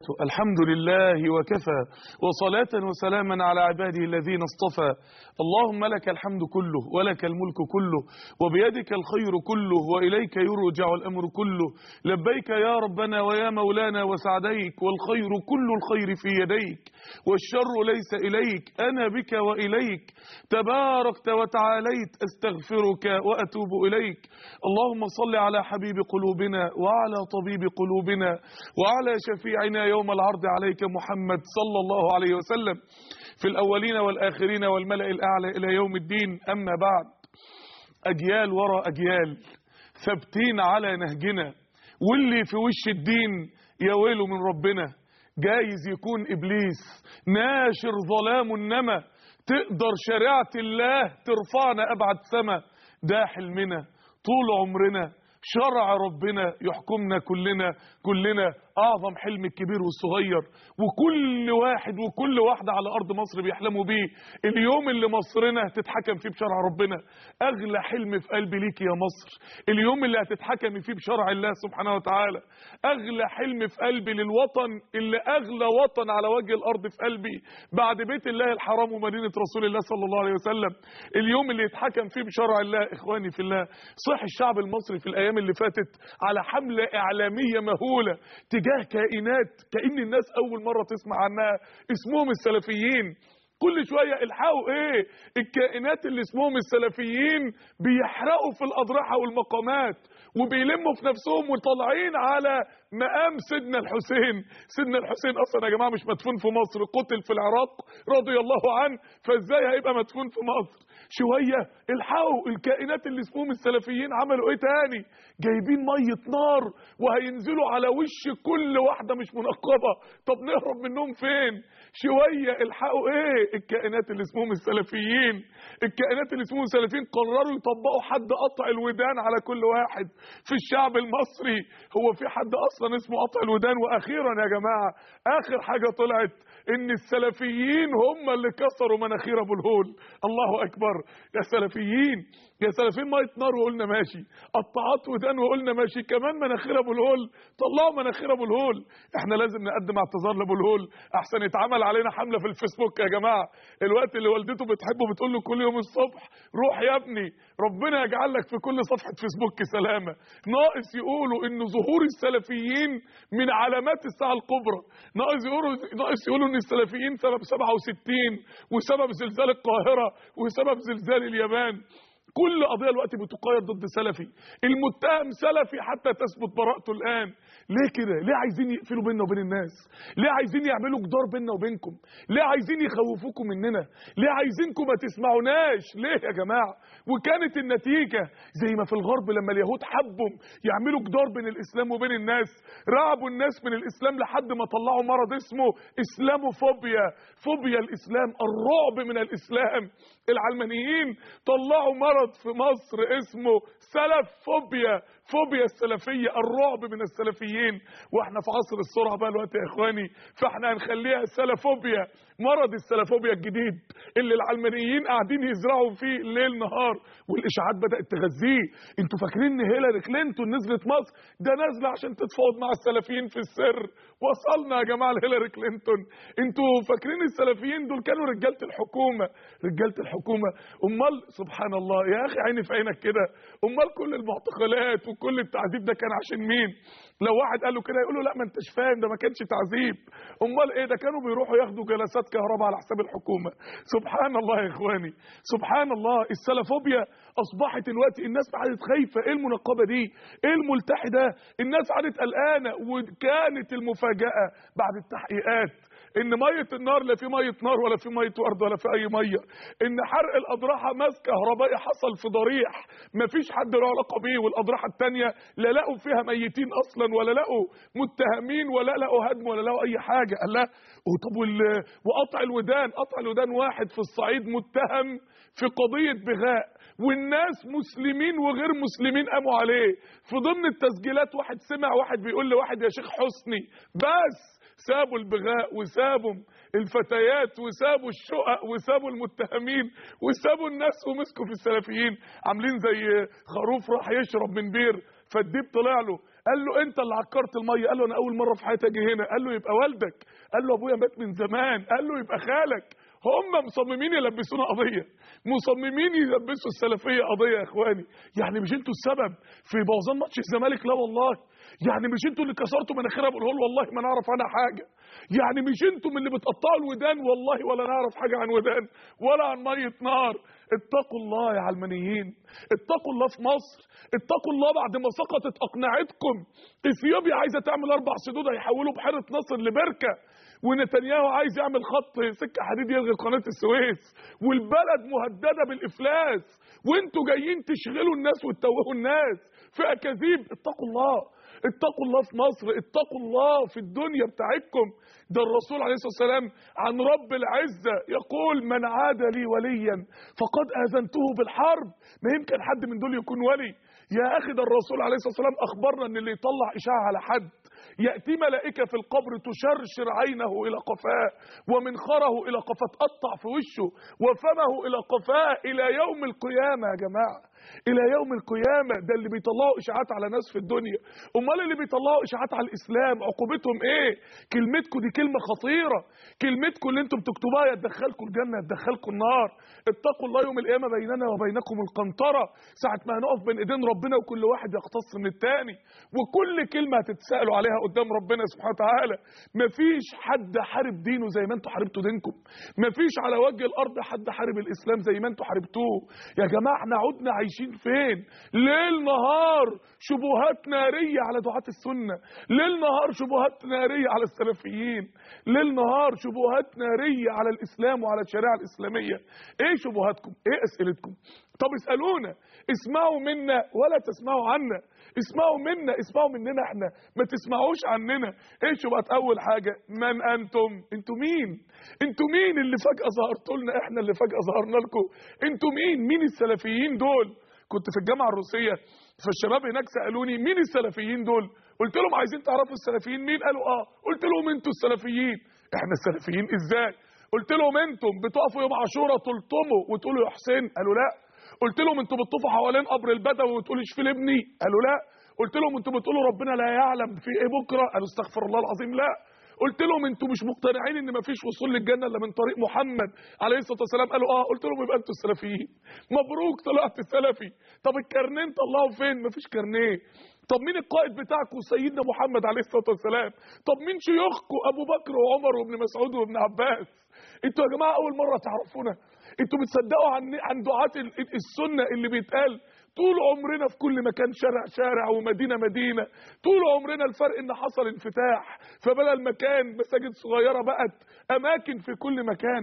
وبركاته الحمد لله وكفى وصلاة وسلاما على عباده الذين اصطفى اللهم لك الحمد كله ولك الملك كله وبيدك الخير كله وإليك يرجع الأمر كله لبيك يا ربنا ويا مولانا وسعديك والخير كل الخير في يديك والشر ليس إليك أنا بك وإليك تباركت وتعاليت أستغفرك وأتوب إليك اللهم صل على حبيب قلوبنا وعلى طبيب قلوبنا وعلى شفيعنا يوم العرض عليك محمد صلى الله عليه وسلم في الأولين والآخرين والملأ الأعلى إلى يوم الدين أما بعد أجيال وراء أجيال ثابتين على نهجنا واللي في وش الدين يا ويله من ربنا جايز يكون إبليس ناشر ظلام النمى تقدر شريعة الله ترفعنا أبعد سما ده حلمنا طول عمرنا شرع ربنا يحكمنا كلنا كلنا اعظم حلم الكبير والصغير وكل واحد وكل واحده على ارض مصر بيحلموا بيه اليوم اللي مصرنا تتحكم فيه بشرع ربنا اغلى حلم في قلبي ليك يا مصر اليوم اللي هتتحكمي فيه بشرع الله سبحانه وتعالى اغلى حلم في قلبي للوطن اللي اغلى وطن على وجه الارض في قلبي بعد بيت الله الحرام ومدينه رسول الله صلى الله عليه وسلم اليوم اللي يتحكم فيه بشرع الله اخواني في الله صح الشعب المصري في الايام اللي فاتت على حمله اعلاميه مهوله تجاه كائنات كأن الناس أول مرة تسمع عنها اسمهم السلفيين كل شوية الحقوا ايه الكائنات اللي اسمهم السلفيين بيحرقوا في الأضرحة والمقامات وبيلموا في نفسهم وطالعين على مقام سيدنا الحسين سيدنا الحسين اصلا يا جماعه مش مدفون في مصر قتل في العراق رضي الله عنه فازاي هيبقى مدفون في مصر شويه الحقوا الكائنات اللي اسمهم السلفيين عملوا ايه تاني جايبين ميه نار وهينزلوا على وش كل واحده مش منقبه طب نهرب منهم فين شويه الحقوا ايه الكائنات اللي اسمهم السلفيين الكائنات اللي اسمهم السلفيين قرروا يطبقوا حد قطع الودان على كل واحد في الشعب المصري هو في حد اصلا اسمه قطع الودان واخيرا يا جماعه اخر حاجه طلعت ان السلفيين هم اللي كسروا مناخير ابو الهول الله اكبر يا سلفيين يا سلفيين ميه نار وقلنا ماشي قطعات ودان وقلنا ماشي كمان مناخير ابو الهول طلعوا مناخير ابو الهول احنا لازم نقدم اعتذار لابو الهول احسن يتعمل علينا حمله في الفيسبوك يا جماعه الوقت اللي والدته بتحبه بتقول له كل يوم الصبح روح يا ابني ربنا يجعل لك في كل صفحه فيسبوك سلامه ناقص يقولوا ان ظهور السلفيين من علامات الساعه الكبرى ناقص يقولوا ناقص يقولوا ان السلفيين سبب 67 وسبب زلزال القاهره وسبب زلزال اليابان كل قضيه الوقت بتقاير ضد سلفي المتهم سلفي حتى تثبت براءته الان ليه كده ليه عايزين يقفلوا بيننا وبين الناس ليه عايزين يعملوا جدار بيننا وبينكم ليه عايزين يخوفوكم مننا ليه عايزينكم ما تسمعوناش ليه يا جماعه وكانت النتيجه زي ما في الغرب لما اليهود حبوا يعملوا جدار بين الاسلام وبين الناس رعبوا الناس من الاسلام لحد ما طلعوا مرض اسمه اسلاموفوبيا فوبيا الاسلام الرعب من الاسلام العلمانيين طلعوا مرض في مصر اسمه سلف فوبيا فوبيا السلفية الرعب من السلفيين واحنا في عصر السرعة بقى الوقت يا اخواني فاحنا هنخليها سلفوبيا مرض السلفوبيا الجديد اللي العلمانيين قاعدين يزرعوا فيه ليل نهار والاشاعات بدأت تغذيه انتوا فاكرين ان هيلاري كلينتون نزلت مصر ده نازلة عشان تتفاوض مع السلفيين في السر وصلنا يا جماعة لهيلاري كلينتون انتوا فاكرين السلفيين دول كانوا رجالة الحكومة رجالة الحكومة امال سبحان الله يا اخي عيني في عينك كده امال كل المعتقلات وكل التعذيب ده كان عشان مين لو واحد قال له كده يقول له لا ما انتش فاهم ده ما كانش تعذيب امال ايه ده كانوا بيروحوا ياخدوا جلسات كهرباء على حساب الحكومه سبحان الله يا اخواني سبحان الله السلفوبيا اصبحت دلوقتي الناس قعدت خايفه ايه المنقبه دي ايه الملتحي ده الناس قعدت قلقانه وكانت المفاجاه بعد التحقيقات ان ميه النار لا في ميه نار ولا في ميه ورد ولا في اي ميه ان حرق الاضرحه ماس كهربائي حصل في ضريح مفيش حد له علاقه بيه والاضرحه الثانيه لا لقوا فيها ميتين اصلا ولا لقوا متهمين ولا لقوا هدم ولا لقوا اي حاجه قال لا طب وقطع الودان قطع الودان واحد في الصعيد متهم في قضيه بغاء والناس مسلمين وغير مسلمين قاموا عليه في ضمن التسجيلات واحد سمع واحد بيقول لواحد يا شيخ حسني بس سابوا البغاء وسابوا الفتيات وسابوا الشقق وسابوا المتهمين وسابوا الناس ومسكوا في السلفيين عاملين زي خروف راح يشرب من بير فالديب طلع له قال له انت اللي عكرت الميه قال له انا اول مره في حياتي اجي هنا قال له يبقى والدك قال له ابويا مات من زمان قال له يبقى خالك هم مصممين يلبسونا قضيه مصممين يلبسوا السلفيه قضيه يا اخواني يعني مش انتوا السبب في بوظان ماتش الزمالك لا والله يعني مش انتوا اللي كسرتوا مناخير ابو الهول والله ما نعرف عنها حاجه يعني مش انتوا من اللي بتقطعوا الودان والله ولا نعرف حاجه عن ودان ولا عن ميه نار اتقوا الله يا علمانيين اتقوا الله في مصر اتقوا الله بعد ما سقطت اقنعتكم اثيوبيا عايزه تعمل اربع سدود هيحولوا بحيره ناصر لبركه ونتنياهو عايز يعمل خط سكه حديد يلغي قناه السويس والبلد مهدده بالافلاس وانتوا جايين تشغلوا الناس وتتوهوا الناس في اكاذيب اتقوا الله اتقوا الله في مصر اتقوا الله في الدنيا بتاعتكم ده الرسول عليه الصلاه والسلام عن رب العزه يقول من عاد لي وليا فقد اذنته بالحرب ما يمكن حد من دول يكون ولي يا اخي ده الرسول عليه الصلاه والسلام اخبرنا ان اللي يطلع اشاعه على حد يأتي ملائكة في القبر تشرشر عينه إلى قفاه ومنخره إلى قفاه تقطع في وشه وفمه إلى قفاه إلى يوم القيامة يا جماعة إلى يوم القيامة ده اللي بيطلعوا إشاعات على ناس في الدنيا أمال اللي بيطلعوا إشاعات على الإسلام عقوبتهم إيه كلمتكم دي كلمة خطيرة كلمتكم اللي انتم بتكتبوها يا تدخلكم الجنة يا تدخلكم النار اتقوا الله يوم القيامة بيننا وبينكم القنطرة ساعة ما هنقف بين ايدين ربنا وكل واحد يقتص من التاني وكل كلمة هتتسألوا عليها قدام ربنا سبحانه وتعالى مفيش حد حارب دينه زي ما انتوا حاربتوا دينكم مفيش على وجه الارض حد حارب الاسلام زي ما انتوا حاربتوه يا جماعة احنا عدنا عايشين فين ليل نهار شبهات نارية على دعاة السنة ليل نهار شبهات نارية على السلفيين ليل نهار شبهات نارية على الاسلام وعلى الشريعة الاسلامية ايه شبهاتكم ايه اسئلتكم طب اسألونا اسمعوا منا ولا تسمعوا عنا اسمعوا منا اسمعوا مننا احنا ما تسمعوش عننا ايه شبهات اول حاجة من انتم انتوا مين انتوا مين اللي فجأة ظهرتوا لنا احنا اللي فجأة ظهرنا لكم انتوا مين مين السلفيين دول كنت في الجامعة الروسية فالشباب هناك سألوني مين السلفيين دول قلت لهم عايزين تعرفوا السلفيين مين قالوا اه قلت لهم انتوا السلفيين احنا السلفيين ازاي قلت لهم انتم بتقفوا يوم عاشوراء تلطموا وتقولوا يا حسين قالوا لا قلت لهم انتوا بتطوفوا حوالين قبر البدوي وتقولوا اشفي لابني قالوا لا قلت لهم انتوا بتقولوا ربنا لا يعلم في ايه بكره قالوا استغفر الله العظيم لا قلت لهم انتوا مش مقتنعين ان مفيش وصول للجنه الا من طريق محمد عليه الصلاه والسلام قالوا اه قلت لهم يبقى انتوا السلفيين مبروك طلعت سلفي طب الكارنيه طلعوا فين مفيش كارنيه طب مين القائد بتاعكم سيدنا محمد عليه الصلاه والسلام طب مين شيوخكم ابو بكر وعمر وابن مسعود وابن عباس انتوا يا جماعه اول مره تعرفونا انتوا بتصدقوا عن عن دعاة السنه اللي بيتقال طول عمرنا في كل مكان شارع شارع ومدينه مدينه طول عمرنا الفرق ان حصل انفتاح فبدل مكان مساجد صغيره بقت اماكن في كل مكان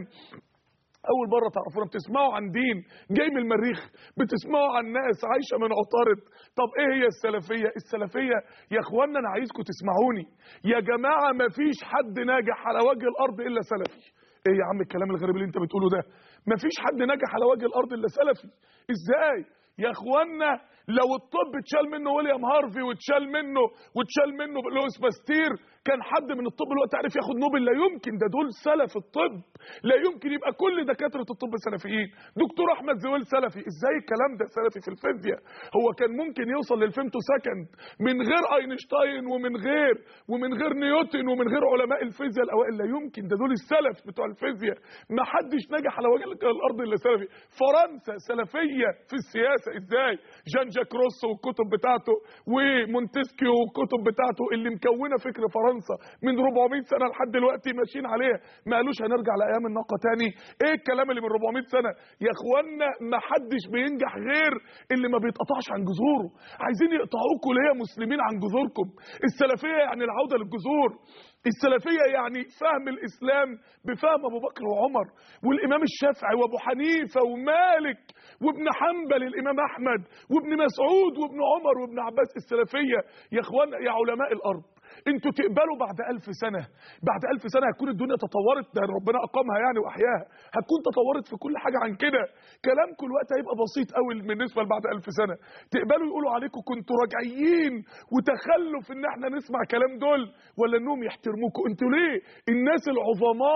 اول مره تعرفونا بتسمعوا عن دين جاي من المريخ بتسمعوا عن ناس عايشه من عطارد طب ايه هي السلفيه السلفيه يا اخوانا انا عايزكم تسمعوني يا جماعه ما فيش حد ناجح على وجه الارض الا سلفي ايه يا عم الكلام الغريب اللي انت بتقوله ده ما فيش حد ناجح على وجه الارض الا سلفي ازاي يا اخوانا لو الطب اتشال منه ويليام هارفي واتشال منه واتشال منه لويس باستير كان حد من الطب الوقت عارف ياخد نوبل لا يمكن ده دول سلف الطب لا يمكن يبقى كل دكاتره الطب سلفيين دكتور احمد زويل سلفي ازاي الكلام ده سلفي في الفيزياء هو كان ممكن يوصل للفيمتو سكند من غير اينشتاين ومن غير ومن غير نيوتن ومن غير علماء الفيزياء الاوائل لا يمكن ده دول السلف بتوع الفيزياء ما حدش نجح على وجه الارض الا سلفي فرنسا سلفيه في السياسه ازاي جان جاك روسو والكتب بتاعته ومونتسكيو والكتب بتاعته اللي مكونه فكر فرنسا من 400 سنه لحد دلوقتي ماشيين عليها ما قالوش هنرجع لايام الناقه تاني ايه الكلام اللي من 400 سنه يا اخوانا ما حدش بينجح غير اللي ما بيتقطعش عن جذوره عايزين يقطعوكوا ليه يا مسلمين عن جذوركم السلفيه يعني العوده للجذور السلفيه يعني فهم الاسلام بفهم ابو بكر وعمر والامام الشافعي وابو حنيفه ومالك وابن حنبل الامام احمد وابن مسعود وابن عمر وابن عباس السلفيه يا اخوانا يا علماء الارض انتوا تقبلوا بعد ألف سنة بعد ألف سنة هتكون الدنيا تطورت ده ربنا أقامها يعني وأحياها هتكون تطورت في كل حاجة عن كده كلامكم الوقت هيبقى بسيط قوي بالنسبة لبعد ألف سنة تقبلوا يقولوا عليكم كنتوا راجعين وتخلوا في ان احنا نسمع كلام دول ولا انهم يحترموكم انتوا ليه الناس العظماء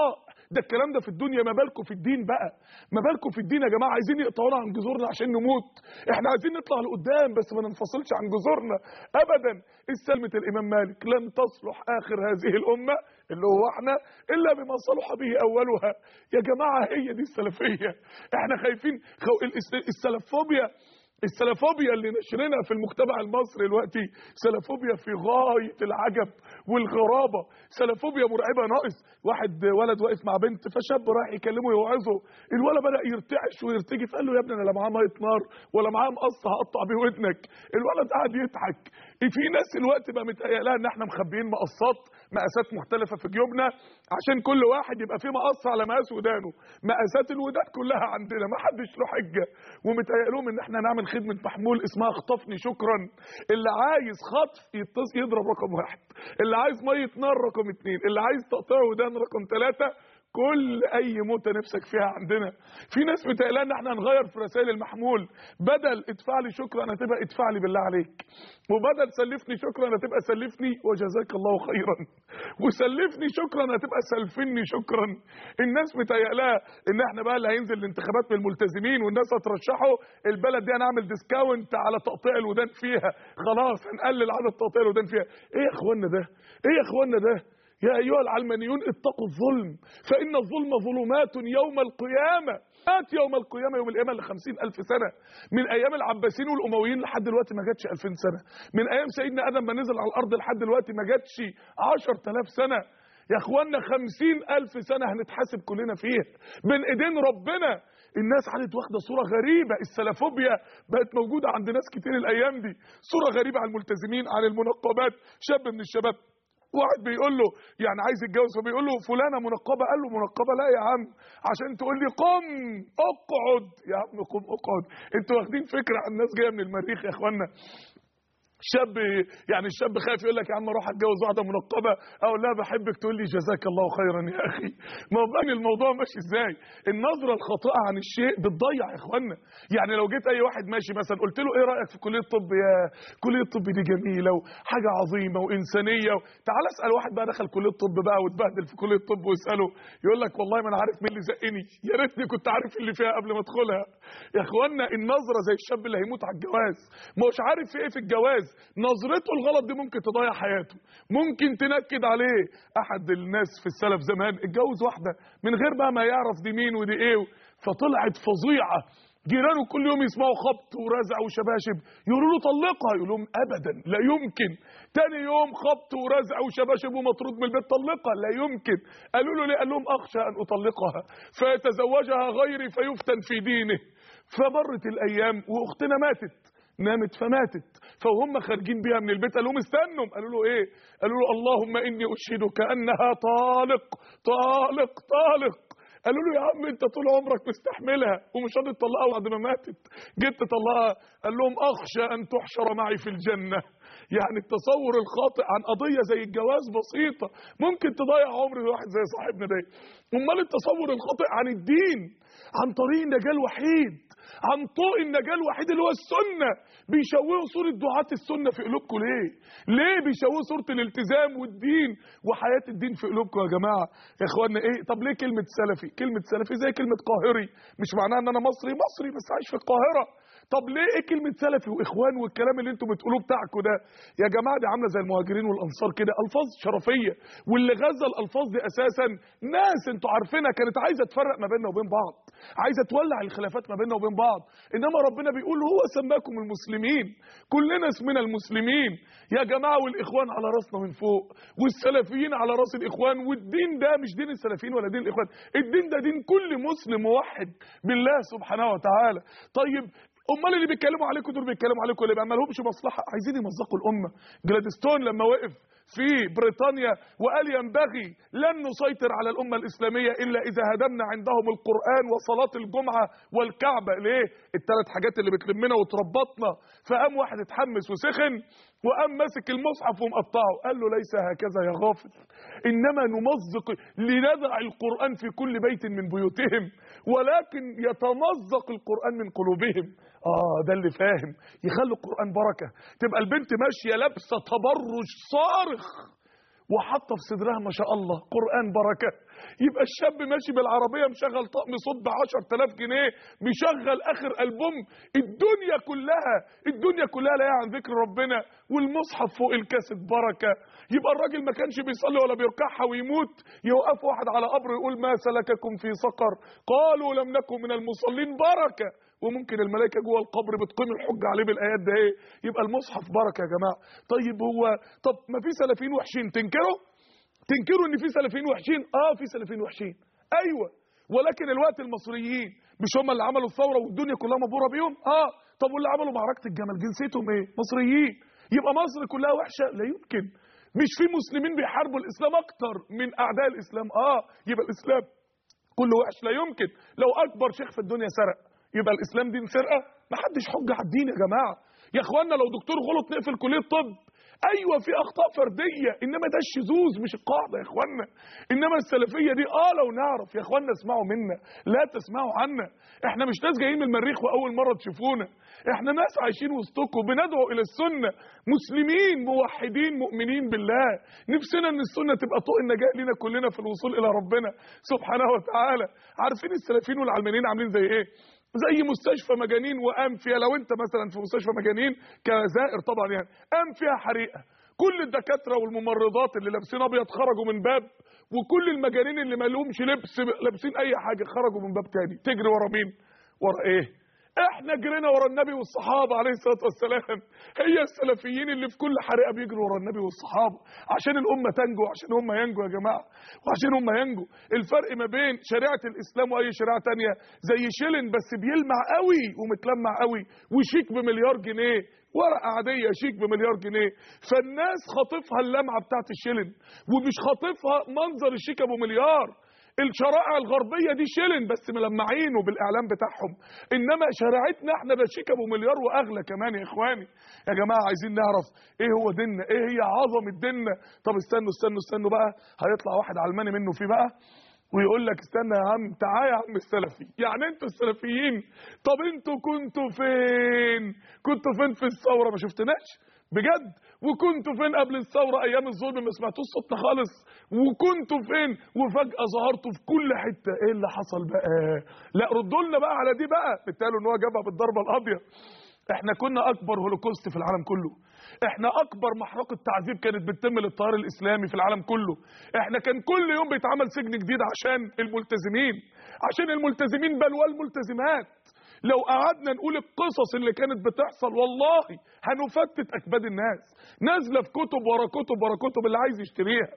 ده الكلام ده في الدنيا ما بالكم في الدين بقى ما بالكم في الدين يا جماعه عايزين يقطعونا عن جذورنا عشان نموت احنا عايزين نطلع لقدام بس ما ننفصلش عن جذورنا ابدا استلمت الامام مالك لن تصلح اخر هذه الامه اللي هو احنا الا بما صلح به اولها يا جماعه هي دي السلفيه احنا خايفين خو... الاس- السلفوبيا السلفوبيا اللي نشرنا في المجتمع المصري دلوقتي سلفوبيا في غايه العجب والغرابه سلفوبيا مرعبه ناقص واحد ولد واقف مع بنت فشاب رايح يكلمه يوعظه الولد بدا يرتعش ويرتجي فقال له يا ابني انا لا معاه ميه نار ولا معاه مقص هقطع بيه ودنك الولد قعد يضحك في ناس الوقت بقى متهيألها ان احنا مخبيين مقصات مقاسات مختلفه في جيوبنا عشان كل واحد يبقى فيه مقص على مقاس ودانه مقاسات الودان كلها عندنا ما حدش له حجه ومتهيألهم ان احنا نعمل خدمه محمول اسمها اخطفني شكرا اللي عايز خطف يتص يضرب رقم واحد اللي عايز ميه نار رقم اتنين اللي عايز تقطيع ودان رقم ثلاثه كل اي موتة نفسك فيها عندنا في ناس متقلقه ان احنا هنغير في رسائل المحمول بدل ادفع لي شكرا هتبقى ادفع لي بالله عليك وبدل سلفني شكرا هتبقى سلفني وجزاك الله خيرا وسلفني شكرا هتبقى سلفني شكرا الناس متهيألها ان احنا بقى اللي هينزل الانتخابات من الملتزمين والناس هترشحوا البلد دي هنعمل ديسكاونت على تقطيع الودان فيها خلاص هنقلل عدد تقطيع الودان فيها ايه يا اخوانا ده ايه يا اخوانا ده يا أيها العلمانيون اتقوا الظلم فإن الظلم ظلمات يوم القيامة مات يوم القيامة يوم القيامة لخمسين ألف سنة من أيام العباسيين والأمويين لحد دلوقتي ما جاتش ألفين سنة من أيام سيدنا آدم ما نزل على الأرض لحد دلوقتي ما جاتش عشر تلاف سنة يا اخوانا خمسين ألف سنة هنتحاسب كلنا فيها بين ايدين ربنا الناس عادت واخدة صورة غريبة السلافوبيا بقت موجودة عند ناس كتير الأيام دي صورة غريبة عن الملتزمين عن المنقبات شاب من الشباب واحد بيقول له يعني عايز يتجوز فبيقول له فلانه منقبه قال له منقبه لا يا عم عشان تقول لي قم اقعد يا عم قم اقعد انتوا واخدين فكره عن الناس جايه من المريخ يا اخوانا شاب يعني الشاب خايف يقول لك يا عم اروح اتجوز واحده منقبه اقول لها بحبك تقول لي جزاك الله خيرا يا اخي ما هو بان الموضوع ماشي ازاي النظره الخاطئه عن الشيء بتضيع يا اخوانا يعني لو جيت اي واحد ماشي مثلا قلت له ايه رايك في كليه الطب يا كليه الطب دي جميله وحاجه عظيمه وانسانيه و... تعال اسال واحد بقى دخل كليه الطب بقى واتبهدل في كليه الطب واساله يقول لك والله ما انا عارف مين اللي زقني يا ريتني كنت عارف اللي فيها قبل ما ادخلها يا اخوانا النظره زي الشاب اللي هيموت على الجواز مش عارف في ايه في الجواز نظرته الغلط دي ممكن تضيع حياته ممكن تنكد عليه احد الناس في السلف زمان اتجوز واحده من غير بقى ما يعرف دي مين ودي ايه فطلعت فظيعه جيرانه كل يوم يسمعوا خبط ورزع وشباشب يقولوا له طلقها يقول لهم ابدا لا يمكن تاني يوم خبط ورزع وشباشب ومطرود من البيت طلقها لا يمكن قالوا له ليه قال لهم اخشى ان اطلقها فيتزوجها غيري فيفتن في دينه فمرت الايام واختنا ماتت نامت فماتت فهم خارجين بيها من البيت قال لهم استنوا قالوا له ايه قالوا له اللهم اني اشهدك انها طالق طالق طالق قالوا له يا عم انت طول عمرك مستحملها ومش راضي تطلقها بعد ما ماتت جيت تطلقها قال لهم اخشى ان تحشر معي في الجنه يعني التصور الخاطئ عن قضيه زي الجواز بسيطه ممكن تضيع عمر واحد زي صاحبنا ده امال التصور الخاطئ عن الدين عن طريق النجاه الوحيد عن طوق النجاه الوحيد اللي هو السنه بيشوهوا صوره دعاه السنه في قلوبكم ليه؟ ليه بيشوهوا صوره الالتزام والدين وحياه الدين في قلوبكم يا جماعه؟ يا اخوانا ايه؟ طب ليه كلمه سلفي؟ كلمه سلفي زي كلمه قاهري مش معناها ان انا مصري مصري بس عايش في القاهره طب ليه ايه كلمه سلفي واخوان والكلام اللي انتم بتقولوه بتاعكم ده يا جماعه دي عامله زي المهاجرين والانصار كده الفاظ شرفيه واللي غزا الالفاظ دي اساسا ناس انتوا عارفينها كانت عايزه تفرق ما بيننا وبين بعض عايزه تولع الخلافات ما بيننا وبين بعض انما ربنا بيقول هو سماكم المسلمين كلنا اسمنا المسلمين يا جماعه والاخوان على راسنا من فوق والسلفيين على راس الاخوان والدين ده مش دين السلفيين ولا دين الاخوان الدين ده دين كل مسلم موحد بالله سبحانه وتعالى طيب امال اللي بيتكلموا عليكم دول بيتكلموا عليكم اللي ما لهمش مصلحه عايزين يمزقوا الامه جلادستون لما وقف في بريطانيا وقال ينبغي لن نسيطر على الامه الاسلاميه الا اذا هدمنا عندهم القران وصلاه الجمعه والكعبه ليه الثلاث حاجات اللي بتلمنا وتربطنا فقام واحد اتحمس وسخن وقام ماسك المصحف ومقطعه قال له ليس هكذا يا غافل انما نمزق لندع القران في كل بيت من بيوتهم ولكن يتمزق القران من قلوبهم اه ده اللي فاهم يخلي القران بركه تبقى البنت ماشيه لابسه تبرج صارخ وحاطه في صدرها ما شاء الله قران بركه يبقى الشاب ماشي بالعربيه مشغل طقم صوت ب 10000 جنيه مشغل اخر البوم الدنيا كلها الدنيا كلها لا عن ذكر ربنا والمصحف فوق الكاسيت بركه يبقى الراجل ما كانش بيصلي ولا بيركعها ويموت يوقف واحد على قبر يقول ما سلككم في سقر قالوا لم نكن من المصلين بركه وممكن الملائكه جوه القبر بتقيم الحجه عليه بالايات ده ايه يبقى المصحف بركه يا جماعه طيب هو طب ما في سلفيين وحشين تنكروا تنكروا ان في سلفيين وحشين اه في سلفيين وحشين ايوه ولكن الوقت المصريين مش هم اللي عملوا الثوره والدنيا كلها مبهوره بيهم اه طب واللي عملوا معركه الجمل جنسيتهم ايه مصريين يبقى مصر كلها وحشه لا يمكن مش في مسلمين بيحاربوا الاسلام اكتر من اعداء الاسلام اه يبقى الاسلام كله وحش لا يمكن لو اكبر شيخ في الدنيا سرق يبقى الاسلام دين سرقه ما حدش حجه على الدين يا جماعه يا اخوانا لو دكتور غلط نقفل كليه طب ايوه في اخطاء فرديه انما ده الشذوذ مش القاعده يا اخوانا انما السلفيه دي اه لو نعرف يا اخوانا اسمعوا منا لا تسمعوا عنا احنا مش ناس جايين من المريخ واول مره تشوفونا احنا ناس عايشين وسطكم بندعو الى السنه مسلمين موحدين مؤمنين بالله نفسنا ان السنه تبقى طوق النجاه لنا كلنا في الوصول الى ربنا سبحانه وتعالى عارفين السلفيين والعلمانيين عاملين زي ايه زي مستشفى مجانين وانفيه لو انت مثلا في مستشفى مجانين كزائر طبعا يعني انفيه حريقه كل الدكاتره والممرضات اللي لابسين ابيض خرجوا من باب وكل المجانين اللي ما لهمش لبس لابسين اي حاجه خرجوا من باب تاني تجري ورا مين ورا ايه احنا جرينا ورا النبي والصحابه عليه الصلاه والسلام هي السلفيين اللي في كل حريقه بيجروا ورا النبي والصحابه عشان الامه تنجو عشان هم ينجوا يا جماعه وعشان هم ينجوا الفرق ما بين شريعه الاسلام واي شريعه تانية زي شيلن بس بيلمع قوي ومتلمع قوي وشيك بمليار جنيه ورقه عاديه شيك بمليار جنيه فالناس خاطفها اللمعه بتاعت الشيلن ومش خاطفها منظر الشيك ابو مليار الشرائع الغربية دي شيلن بس ملمعين وبالإعلام بتاعهم إنما شريعتنا احنا ده شيك أبو مليار وأغلى كمان يا إخواني يا جماعة عايزين نعرف إيه هو ديننا إيه هي عظمة ديننا طب استنوا استنوا استنوا بقى هيطلع واحد علماني منه فيه بقى ويقول لك استنى يا عم تعالى يا عم السلفي يعني انتوا السلفيين طب انتوا كنتوا فين كنتوا فين في الثوره ما شفتناش بجد وكنتوا فين قبل الثوره ايام الظلم ما سمعتوش صوتنا خالص وكنتوا فين وفجاه ظهرتوا في كل حته ايه اللي حصل بقى لا ردوا لنا بقى على دي بقى بالتالي ان هو جابها بالضربه القاضيه احنا كنا اكبر هولوكوست في العالم كله احنا اكبر محرقه تعذيب كانت بتتم للتيار الاسلامي في العالم كله احنا كان كل يوم بيتعمل سجن جديد عشان الملتزمين عشان الملتزمين بل والملتزمات لو قعدنا نقول القصص اللي كانت بتحصل والله هنفتت اكباد الناس نازله في كتب ورا كتب ورا كتب اللي عايز يشتريها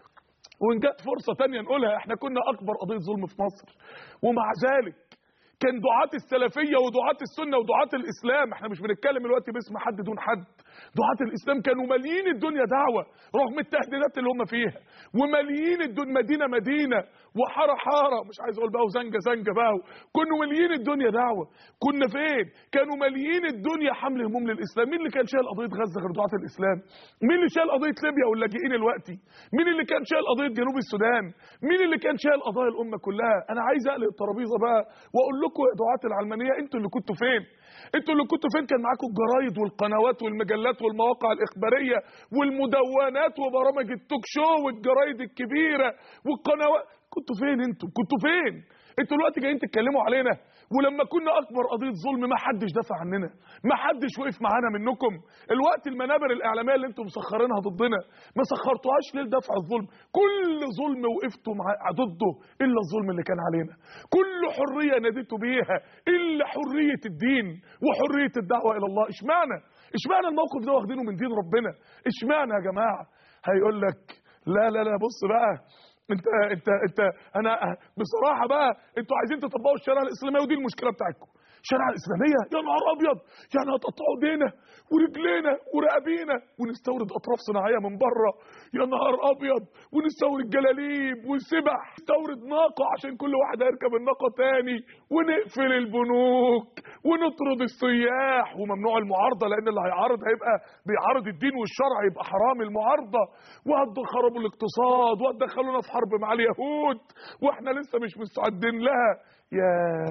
وان جت فرصه تانية نقولها احنا كنا اكبر قضيه ظلم في مصر ومع ذلك كان دعاة السلفية ودعاة السنة ودعاة الإسلام احنا مش بنتكلم دلوقتي باسم حد دون حد دعاة الإسلام كانوا ماليين الدنيا دعوة رغم التهديدات اللي هم فيها وماليين الدنيا مدينة مدينة وحارة حارة مش عايز أقول بقى وزنجة زنجة بقى كانوا ماليين الدنيا دعوة كنا فين كانوا ماليين الدنيا حمل هموم للإسلام مين اللي كان شايل قضية غزة غير دعاة الإسلام مين اللي شايل قضية ليبيا واللاجئين الوقتي مين اللي كان شايل قضية جنوب السودان مين اللي كان شايل قضايا الأمة كلها أنا عايز أقلب الترابيزة بقى وأقول لكم يا دعاة العلمانية أنتوا اللي كنتوا فين انتوا اللي كنتوا فين كان معاكم الجرايد والقنوات والمجلات والمواقع الاخباريه والمدونات وبرامج التوك شو والجرايد الكبيره والقنوات كنتوا فين انتوا كنتوا فين انتوا دلوقتي جايين تتكلموا علينا ولما كنا اكبر قضيه ظلم ما حدش دافع عننا ما حدش وقف معانا منكم الوقت المنابر الاعلاميه اللي انتم مسخرينها ضدنا ما سخرتوهاش ليه لدفع الظلم كل ظلم وقفتوا مع ضده الا الظلم اللي كان علينا كل حريه ناديتوا بيها الا حريه الدين وحريه الدعوه الى الله اشمعنى اشمعنى الموقف ده واخدينه من دين ربنا اشمعنى يا جماعه هيقول لك لا لا لا بص بقى انت انت انت انا بصراحه بقى انتوا عايزين تطبقوا الشريعه الاسلاميه ودي المشكله بتاعتكم الشريعه الاسلاميه يا نهار ابيض يعني هتقطعوا ايدينا ورجلينا ورقابينا ونستورد اطراف صناعيه من بره يا نهار ابيض ونستورد جلاليب وسبح نستورد ناقه عشان كل واحد هيركب الناقه تاني ونقفل البنوك ونطرد السياح وممنوع المعارضه لان اللي هيعارض هيبقى بيعارض الدين والشرع يبقى حرام المعارضه وهتخربوا الاقتصاد وهتدخلونا في حرب مع اليهود واحنا لسه مش مستعدين لها يا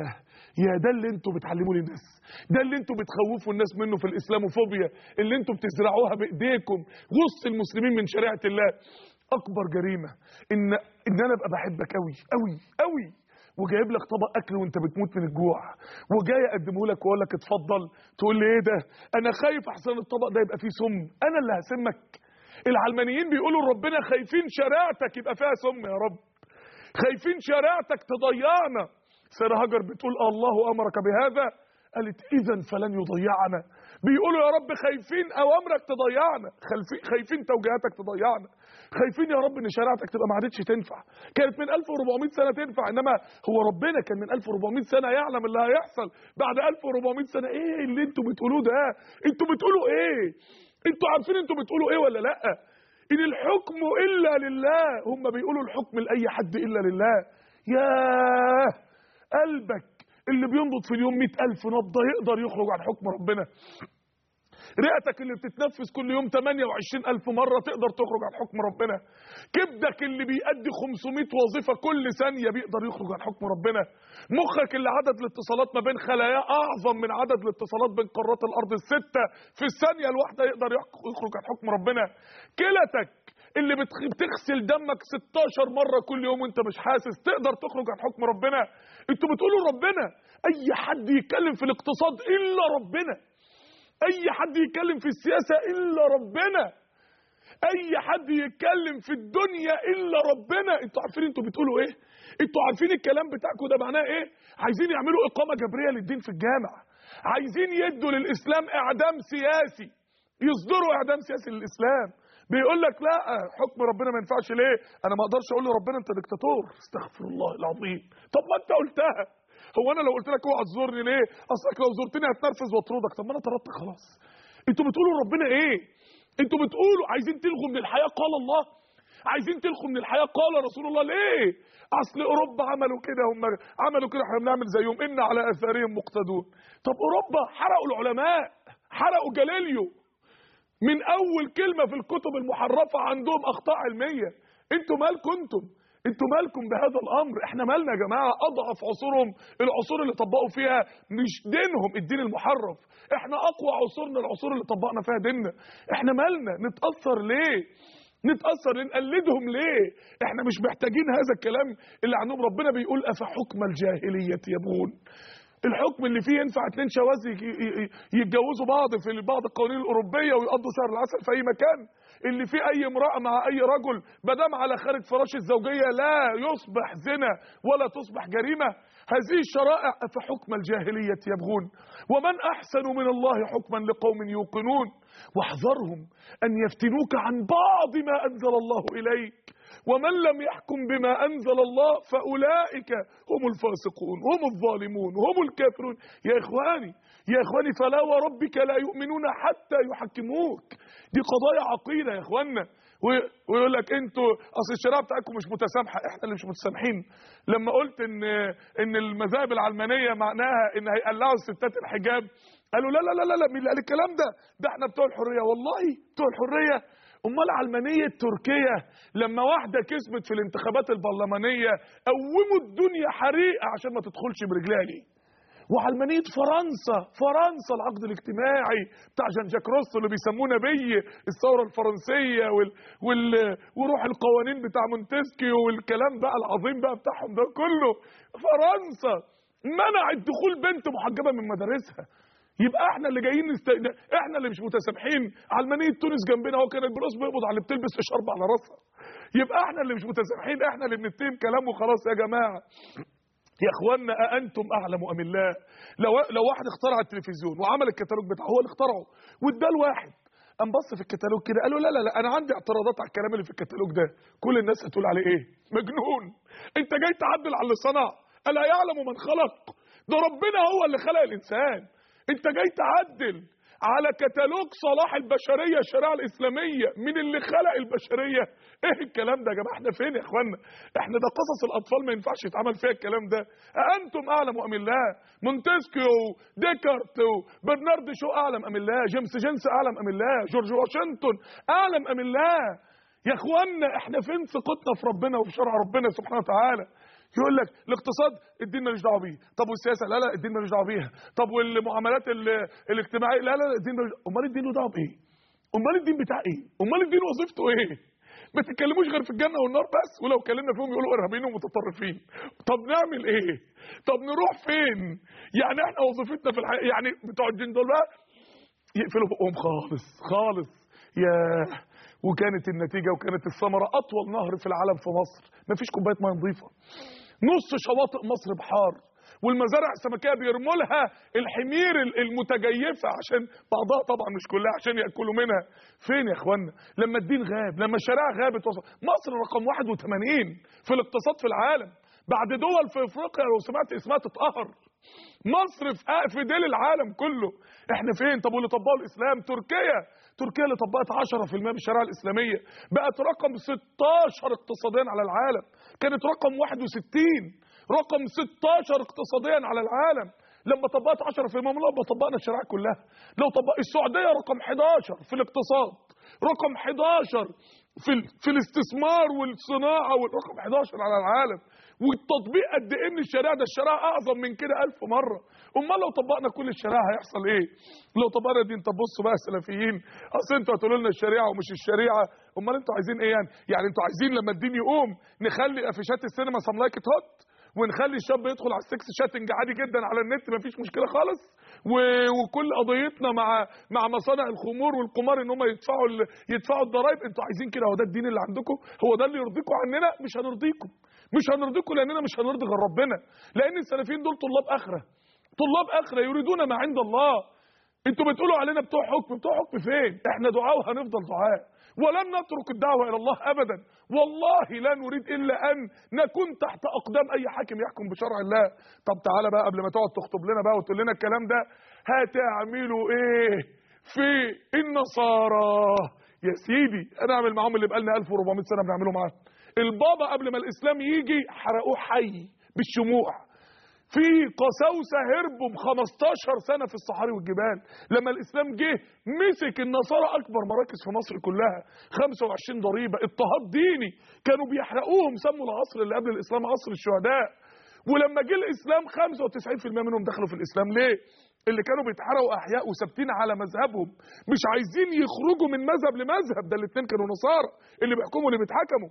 يا ده اللي انتوا بتعلموه للناس ده اللي انتوا بتخوفوا الناس منه في الاسلاموفوبيا اللي انتوا بتزرعوها بايديكم وسط المسلمين من شريعه الله اكبر جريمه ان ان انا ابقى بحبك قوي قوي قوي وجايب لك طبق اكل وانت بتموت من الجوع وجاي اقدمه لك واقول لك اتفضل تقول لي ايه ده انا خايف احسن الطبق ده يبقى فيه سم انا اللي هسمك العلمانيين بيقولوا ربنا خايفين شريعتك يبقى فيها سم يا رب خايفين شريعتك تضيعنا سيدة هاجر بتقول الله امرك بهذا قالت اذا فلن يضيعنا بيقولوا يا رب خايفين اوامرك تضيعنا خايفين خايفين توجيهاتك تضيعنا خايفين يا رب ان شريعتك تبقى ما عادتش تنفع كانت من 1400 سنه تنفع انما هو ربنا كان من 1400 سنه يعلم اللي هيحصل بعد 1400 سنه ايه اللي انتوا بتقولوه ده انتوا بتقولوا ايه انتوا عارفين انتوا بتقولوا ايه ولا لا ان الحكم الا لله هم بيقولوا الحكم لاي حد الا لله ياه قلبك اللي بينبض في اليوم مئة ألف نبضة يقدر يخرج عن حكم ربنا رئتك اللي بتتنفس كل يوم 28 ألف مرة تقدر تخرج عن حكم ربنا كبدك اللي بيأدي 500 وظيفة كل ثانية بيقدر يخرج عن حكم ربنا مخك اللي عدد الاتصالات ما بين خلاياه أعظم من عدد الاتصالات بين قارات الأرض الستة في الثانية الواحدة يقدر يخرج عن حكم ربنا كلتك اللي بتخ- بتغسل دمك 16 مرة كل يوم وانت مش حاسس تقدر تخرج عن حكم ربنا انتوا بتقولوا ربنا اي حد يتكلم في الاقتصاد الا ربنا اي حد يتكلم في السياسة الا ربنا اي حد يتكلم في الدنيا الا ربنا انتوا عارفين انتوا بتقولوا ايه انتوا عارفين الكلام بتاعكم ده معناه ايه عايزين يعملوا اقامة جبرية للدين في الجامع عايزين يدوا للاسلام اعدام سياسي يصدروا اعدام سياسي للاسلام بيقول لك لا حكم ربنا ما ينفعش ليه انا ما اقدرش اقول لربنا انت دكتاتور استغفر الله العظيم طب ما انت قلتها هو انا لو قلت لك اوعى تزورني ليه اصلك لو زرتني هتنرفز واطردك طب ما انا طردتك خلاص انتوا بتقولوا ربنا ايه انتوا بتقولوا عايزين تلغوا من الحياه قال الله عايزين تلغوا من الحياه قال رسول الله ليه اصل اوروبا عملوا كده هم عملوا كده احنا بنعمل زيهم ان على اثارهم مقتدون طب اوروبا حرقوا العلماء حرقوا جاليليو من اول كلمة في الكتب المحرفة عندهم اخطاء علمية انتوا مالكم انتم انتوا مالكم بهذا الامر احنا مالنا يا جماعة اضعف عصورهم العصور اللي طبقوا فيها مش دينهم الدين المحرف احنا اقوى عصورنا العصور اللي طبقنا فيها ديننا احنا مالنا نتأثر ليه نتأثر ليه نقلدهم ليه احنا مش محتاجين هذا الكلام اللي عندهم ربنا بيقول افحكم الجاهلية يبغون الحكم اللي فيه ينفع اتنين شواذ ي- ي- ي- يتجوزوا بعض في بعض القوانين الاوروبيه ويقضوا شهر العسل في اي مكان اللي فيه اي امراه مع اي رجل مادام على خارج فراش الزوجيه لا يصبح زنا ولا تصبح جريمه هذه الشرائع فحكم الجاهليه يبغون ومن احسن من الله حكما لقوم يوقنون واحذرهم ان يفتنوك عن بعض ما انزل الله اليك ومن لم يحكم بما أنزل الله فأولئك هم الفاسقون هم الظالمون هم الكافرون يا إخواني يا إخواني فلا وربك لا يؤمنون حتى يحكموك دي قضايا عقيدة يا إخوانا و- ويقول لك انتوا اصل الشريعه بتاعتكم مش متسامحه احنا اللي مش متسامحين لما قلت ان ان المذاهب العلمانيه معناها ان هيقلعوا الستات الحجاب قالوا لا لا لا لا لا مين اللي قال الكلام ده ده احنا بتوع الحريه والله بتوع الحريه امال علمانيه تركيا لما واحده كسبت في الانتخابات البرلمانيه قوموا الدنيا حريقه عشان ما تدخلش برجلها ليه وعلمانية فرنسا فرنسا العقد الاجتماعي بتاع جان جاك روسو اللي بيسموه نبي الثورة الفرنسية وال... وال... وروح القوانين بتاع مونتسكيو والكلام بقى العظيم بقى بتاعهم ده كله فرنسا منعت دخول بنت محجبة من مدارسها يبقى احنا اللي جايين نست... احنا اللي مش متسامحين علمانية تونس جنبنا هو كان البروس بيقبض على اللي بتلبس اشارب على راسها يبقى احنا اللي مش متسامحين احنا اللي بنتهم كلام وخلاص يا جماعه يا اخوانا أأنتم أعلم أم الله لو لو واحد اخترع التلفزيون وعمل الكتالوج بتاعه هو اللي اخترعه واداه لواحد قام بص في الكتالوج كده قال له لا لا لا انا عندي اعتراضات على الكلام اللي في الكتالوج ده كل الناس هتقول عليه ايه مجنون انت جاي تعدل على اللي صنع الا يعلم من خلق ده ربنا هو اللي خلق الانسان انت جاي تعدل على كتالوج صلاح البشريه الشريعه الاسلاميه من اللي خلق البشريه ايه الكلام ده يا جماعه احنا فين يا اخوانا احنا ده قصص الاطفال ما ينفعش يتعمل فيها الكلام ده انتم اعلم ام الله مونتسكيو ديكارت برنارد شو اعلم ام الله جيمس جينس اعلم ام الله جورج واشنطن اعلم ام الله يا اخوانا احنا فين ثقتنا في ربنا وفي شرع ربنا سبحانه وتعالى يقول لك الاقتصاد الدين ملوش دعوه بيه طب والسياسه لا لا الدين ملوش دعوه بيها طب والمعاملات ال- الاجتماعيه لا لا الدين ملوش امال الدين له دعوه بايه امال الدين بتاع ايه امال الدين وظيفته ايه ما تتكلموش غير في الجنه والنار بس ولو اتكلمنا فيهم يقولوا ارهابيين ومتطرفين طب نعمل ايه طب نروح فين يعني احنا وظيفتنا في الحياه يعني بتوع الدين دول بقى يقفلوا بقهم خالص خالص يا وكانت النتيجه وكانت الثمره اطول نهر في العالم في مصر مفيش كوبايه ميه نظيفه نص شواطئ مصر بحار والمزارع السمكيه بيرموا لها الحمير المتجيفه عشان بعضها طبعا مش كلها عشان ياكلوا منها فين يا اخوانا لما الدين غاب لما الشريعه غابت وصل مصر رقم 81 في الاقتصاد في العالم بعد دول في افريقيا لو سمعت اسمها تتقهر مصر في في ديل العالم كله احنا فين طب واللي طبقوا الاسلام تركيا تركيا اللي طبقت 10% من الشريعه الاسلاميه بقت رقم 16 اقتصاديا على العالم كانت رقم 61 رقم 16 اقتصاديا على العالم لما طبقت 10% من لما طبقنا الشريعه كلها لو طبق السعوديه رقم 11 في الاقتصاد رقم 11 في ال... في الاستثمار والصناعه والرقم 11 على العالم والتطبيق قد ايه من الشريعه ده الشريعه اعظم من كده ألف مره امال لو طبقنا كل الشريعه هيحصل ايه لو طبقنا دين طب بصوا بقى السلفيين اصل انتوا هتقولوا لنا الشريعه ومش الشريعه امال انتوا عايزين ايه يعني يعني انتوا عايزين لما الدين يقوم نخلي افيشات السينما سملايك هوت ونخلي الشاب يدخل على السكس شاتنج عادي جدا على النت مفيش مشكله خالص و... وكل قضيتنا مع مع مصانع الخمور والقمار ان هم يدفعوا ال... يدفعوا الضرايب انتوا عايزين كده هو ده الدين اللي عندكم هو ده اللي يرضيكم عننا مش هنرضيكم مش هنرضيكم لاننا مش هنرضي غير ربنا لان السلفيين دول طلاب اخره طلاب اخره يريدون ما عند الله انتوا بتقولوا علينا بتوع حكم بتوع حكم فين احنا دعاء وهنفضل دعاء ولن نترك الدعوة إلى الله أبدا والله لا نريد إلا أن نكون تحت أقدام أي حاكم يحكم بشرع الله طب تعالى بقى قبل ما تقعد تخطب لنا بقى وتقول لنا الكلام ده هتعملوا إيه في النصارى يا سيدي أنا أعمل معاهم اللي بقالنا 1400 سنة بنعمله معاهم البابا قبل ما الإسلام يجي حرقوه حي بالشموع في قساوسة هربوا ب 15 سنة في الصحاري والجبال لما الإسلام جه مسك النصارى أكبر مراكز في مصر كلها 25 ضريبة اضطهاد ديني كانوا بيحرقوهم سموا العصر اللي قبل الإسلام عصر الشهداء ولما جه الإسلام 95% منهم دخلوا في الإسلام ليه؟ اللي كانوا بيتحرقوا أحياء وثابتين على مذهبهم مش عايزين يخرجوا من مذهب لمذهب ده الاثنين كانوا نصارى اللي بيحكموا واللي بيتحكموا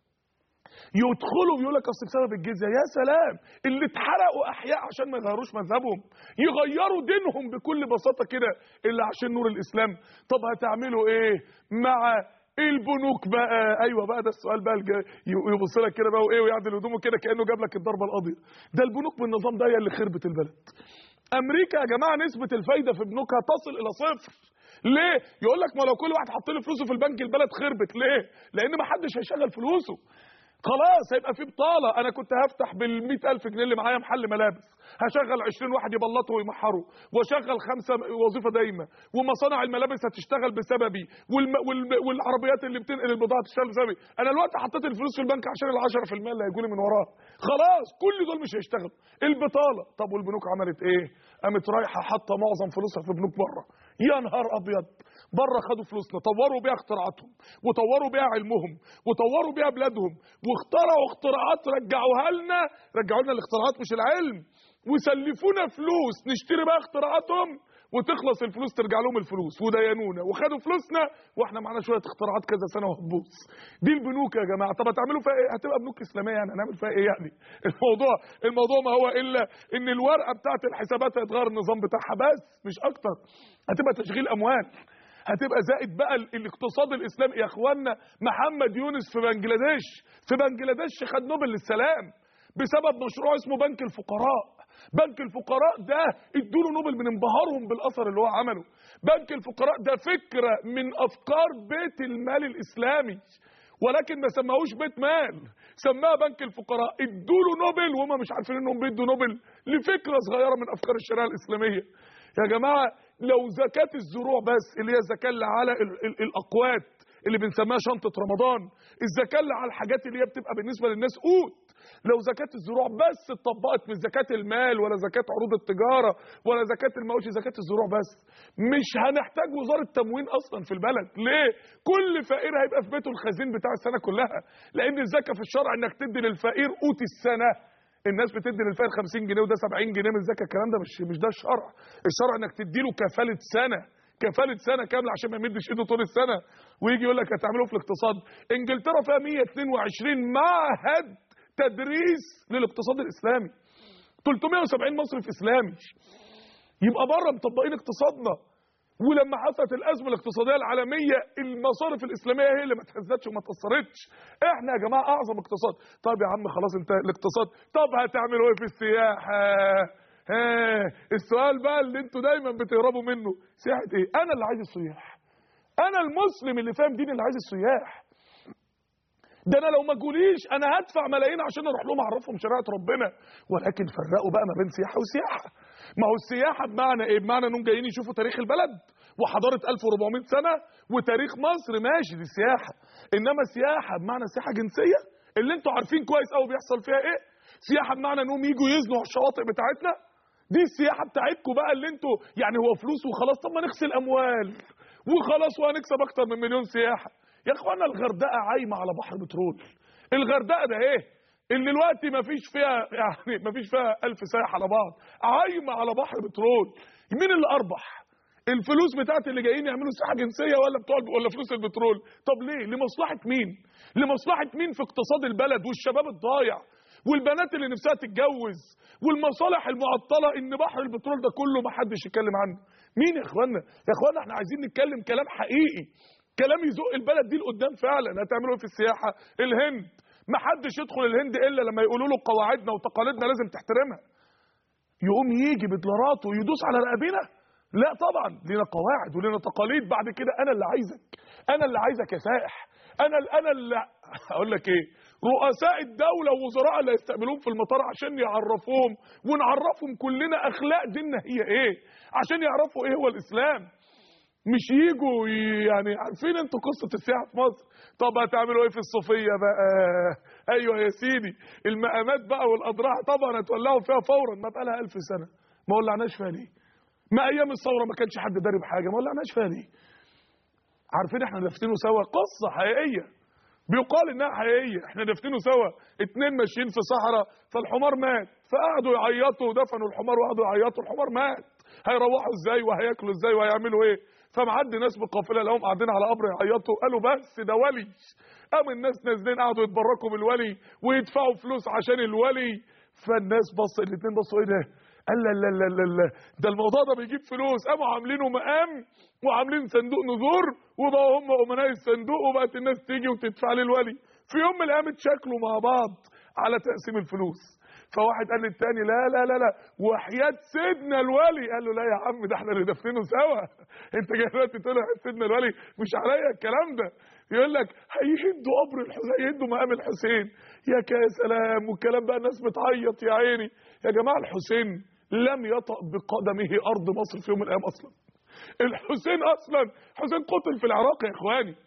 يدخلوا يقول لك اصل بسبب الجزيه يا سلام اللي اتحرقوا احياء عشان ما يغيروش مذهبهم يغيروا دينهم بكل بساطه كده الا عشان نور الاسلام طب هتعملوا ايه مع البنوك بقى ايوه بقى ده السؤال بقى الجاي يبص لك كده بقى وايه ويعدل هدومه كده كانه جاب لك الضربه القاضيه ده البنوك بالنظام ده هي اللي خربت البلد امريكا يا جماعه نسبه الفايده في بنوكها تصل الى صفر ليه يقول لك ما لو كل واحد حط له فلوسه في البنك البلد خربت ليه لان ما حدش هيشغل فلوسه خلاص هيبقى في بطاله انا كنت هفتح بال ألف جنيه اللي معايا محل ملابس هشغل 20 واحد يبلطوا ويمحروا واشغل خمسه وظيفه دايمه ومصانع الملابس هتشتغل بسببي والم... وال... والعربيات اللي بتنقل البضاعه تشتغل بسببي انا دلوقتي حطيت الفلوس في البنك عشان ال 10% اللي هيجوا لي من وراها خلاص كل دول مش هيشتغلوا البطاله طب والبنوك عملت ايه قامت رايحه حاطه معظم فلوسها في بنوك بره يا نهار ابيض بره خدوا فلوسنا طوروا بيها اختراعاتهم وطوروا بيها علمهم وطوروا بيها بلادهم واخترعوا اختراعات رجعوها لنا رجعوا لنا الاختراعات مش العلم وسلفونا فلوس نشتري بقى اختراعاتهم وتخلص الفلوس ترجع لهم الفلوس ودينونا وخدوا فلوسنا واحنا معانا شويه اختراعات كذا سنه وهتبوظ دي البنوك يا جماعه طب هتعملوا فيها ايه هتبقى بنوك اسلاميه يعني هنعمل فيها ايه يعني الموضوع الموضوع ما هو الا ان الورقه بتاعت الحسابات هيتغير النظام بتاعها بس مش اكتر هتبقى تشغيل اموال هتبقى زائد بقى الاقتصاد الاسلامي يا اخوانا محمد يونس في بنجلاديش في بنجلاديش خد نوبل للسلام بسبب مشروع اسمه بنك الفقراء بنك الفقراء ده ادوا نوبل من انبهارهم بالاثر اللي هو عمله بنك الفقراء ده فكره من افكار بيت المال الاسلامي ولكن ما سماهوش بيت مال سماها بنك الفقراء ادوا له نوبل وهم مش عارفين انهم بيدوا نوبل لفكره صغيره من افكار الشريعه الاسلاميه يا جماعه لو زكاه الزروع بس اللي هي الزكاه اللي على ال ال الاقوات اللي بنسميها شنطه رمضان الزكاه اللي على الحاجات اللي هي بتبقى بالنسبه للناس قوت لو زكاة الزروع بس اتطبقت مش زكاة المال ولا زكاة عروض التجارة ولا زكاة المواشي زكاة الزروع بس مش هنحتاج وزارة تموين أصلا في البلد ليه؟ كل فقير هيبقى في بيته الخزين بتاع السنة كلها لأن الزكاة في الشرع إنك تدي للفقير قوت السنة الناس بتدي للفقير 50 جنيه وده 70 جنيه من زكاة الكلام ده مش مش ده الشرع الشرع إنك تدي له كفالة سنة كفاله سنه كامله عشان ما يمدش ايده طول السنه ويجي يقول لك هتعملوا في الاقتصاد انجلترا فيها 122 معهد تدريس للاقتصاد الاسلامي 370 مصرف اسلامي يبقى بره مطبقين اقتصادنا ولما حصلت الازمه الاقتصاديه العالميه المصارف الاسلاميه هي اللي ما اتهزتش وما اتاثرتش احنا يا جماعه اعظم اقتصاد طب يا عم خلاص انت الاقتصاد طب هتعملوا ايه في السياحه ها السؤال بقى اللي انتوا دايما بتهربوا منه سياحه ايه انا اللي عايز السياح انا المسلم اللي فاهم دين اللي عايز السياح ده انا لو ما جوليش انا هدفع ملايين عشان اروح لهم اعرفهم شريعه ربنا ولكن فرقوا بقى ما بين سياحه وسياحه ما هو السياحه بمعنى ايه بمعنى انهم جايين يشوفوا تاريخ البلد وحضاره 1400 سنه وتاريخ مصر ماشي دي سياحه انما سياحه بمعنى سياحه جنسيه اللي انتوا عارفين كويس قوي بيحصل فيها ايه سياحه بمعنى انهم يجوا يزنوا على الشواطئ بتاعتنا دي السياحه بتاعتكم بقى اللي انتوا يعني هو فلوس وخلاص طب ما نغسل اموال وخلاص وهنكسب اكتر من مليون سياحه يا اخوانا الغردقه عايمه على بحر بترول الغردقه ده ايه اللي دلوقتي ما فيش فيها يعني ما فيش فيها ألف سايح على بعض عايمه على بحر بترول مين اللي اربح الفلوس بتاعت اللي جايين يعملوا سياحه جنسيه ولا بتوع ولا فلوس البترول طب ليه لمصلحه مين لمصلحه مين في اقتصاد البلد والشباب الضايع والبنات اللي نفسها تتجوز والمصالح المعطله ان بحر البترول ده كله ما حدش يتكلم عنه مين يا اخوانا يا اخوانا احنا عايزين نتكلم كلام حقيقي كلام يزق البلد دي لقدام فعلا هتعملوا ايه في السياحه الهند ما حدش يدخل الهند الا لما يقولوا له قواعدنا وتقاليدنا لازم تحترمها يقوم يجي بدلاراته ويدوس على رقبنا لا طبعا لنا قواعد ولنا تقاليد بعد كده انا اللي عايزك انا اللي عايزك يا سائح انا انا اللي اقول لك ايه رؤساء الدوله ووزراء اللي هيستقبلوهم في المطار عشان يعرفوهم ونعرفهم كلنا اخلاق ديننا هي ايه عشان يعرفوا ايه هو الاسلام مش يجوا يعني عارفين انتوا قصه السياحه في مصر طب هتعملوا ايه في الصوفيه بقى ايوه يا سيدي المقامات بقى والاضراح طبعا هتولعوا فيها فورا ما بقى لها 1000 سنه ما ولعناش فيها ليه ما ايام الثوره ما كانش حد داري بحاجه ما ولعناش فيها ليه عارفين احنا دافنينه سوا قصه حقيقيه بيقال انها حقيقيه احنا دافنينه سوا اتنين ماشيين في صحراء فالحمار مات فقعدوا يعيطوا ودفنوا الحمار وقعدوا يعيطوا الحمار مات هيروحوا ازاي وهياكلوا ازاي وهيعملوا ايه فمعدي ناس بالقافله لهم قاعدين على قبر يعيطوا قالوا بس ده ولي قام الناس نازلين قعدوا يتبركوا بالولي ويدفعوا فلوس عشان الولي فالناس بص الاثنين بصوا ايه ده قال لا لا لا لا لا ده الموضوع ده بيجيب فلوس قاموا عاملينه مقام وعاملين صندوق نذور وبقوا هم امناء الصندوق وبقت الناس تيجي وتدفع للولي في يوم من الايام اتشكلوا مع بعض على تقسيم الفلوس فواحد قال للتاني لا لا لا لا وحياة سيدنا الولي قال له لا يا عم ده احنا اللي دافنينه سوا انت جاي دلوقتي تقول وحياة سيدنا الولي مش عليا الكلام ده يقول لك هيهدوا قبر الحسين هيهدوا مقام الحسين يا يا سلام والكلام بقى الناس بتعيط يا عيني يا جماعه الحسين لم يطأ بقدمه ارض مصر في يوم من الايام اصلا الحسين اصلا حسين قتل في العراق يا اخواني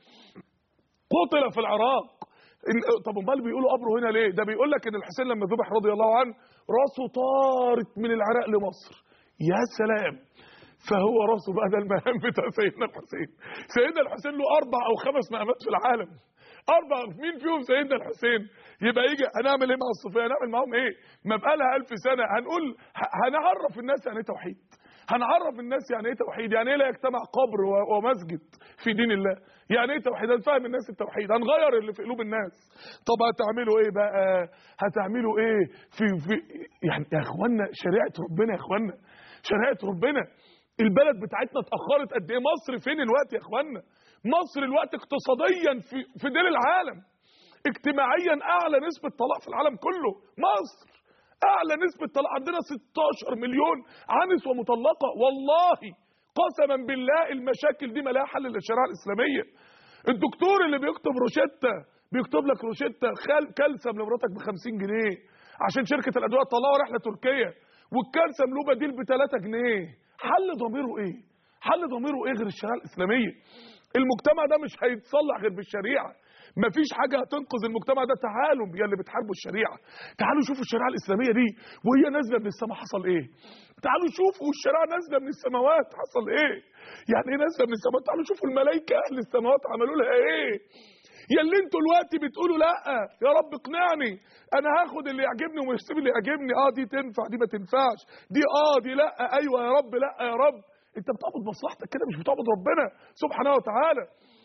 قتل في العراق طب امال بيقولوا قبره هنا ليه ده بيقول لك ان الحسين لما ذبح رضي الله عنه راسه طارت من العراق لمصر يا سلام فهو راسه بقى ده المهام بتاع سيدنا الحسين سيدنا الحسين له اربع او خمس مقامات في العالم اربع مين فيهم سيدنا الحسين يبقى يجي هنعمل ايه مع الصوفيه هنعمل معاهم ايه ما بقى لها 1000 سنه هنقول هنعرف الناس يعني ايه توحيد هنعرف الناس يعني ايه توحيد يعني ايه لا يجتمع قبر ومسجد في دين الله يعني ايه توحيد هنفهم الناس التوحيد هنغير اللي في قلوب الناس طب هتعملوا ايه بقى هتعملوا ايه في, في يعني يا اخوانا شريعه ربنا يا اخوانا شريعه ربنا البلد بتاعتنا اتاخرت قد ايه مصر فين الوقت يا اخوانا مصر الوقت اقتصاديا في في دير العالم اجتماعيا اعلى نسبه طلاق في العالم كله مصر اعلى نسبه طلاق عندنا 16 مليون عنس ومطلقه والله قسما بالله المشاكل دي ما لها حل الا الشريعه الاسلاميه الدكتور اللي بيكتب روشته بيكتب لك روشته كالسيوم لمراتك ب 50 جنيه عشان شركه الادويه تطلعوا رحله تركيا والكالسيوم له بديل ب 3 جنيه حل ضميره ايه حل ضميره ايه غير الشريعه الاسلاميه المجتمع ده مش هيتصلح غير بالشريعه مفيش حاجة هتنقذ المجتمع ده تعالوا يا اللي بتحاربوا الشريعة تعالوا شوفوا الشريعة الإسلامية دي وهي نازلة من السماء حصل إيه تعالوا شوفوا الشريعة نازلة من السماوات حصل إيه يعني إيه نازلة من السماوات تعالوا شوفوا الملائكة أهل السماوات عملوا لها إيه يا اللي انتوا دلوقتي بتقولوا لا يا رب اقنعني انا هاخد اللي يعجبني ومش اللي يعجبني اه دي تنفع دي ما تنفعش دي اه دي لا ايوه يا رب لا يا رب انت بتعبد مصلحتك كده مش بتعبد ربنا سبحانه وتعالى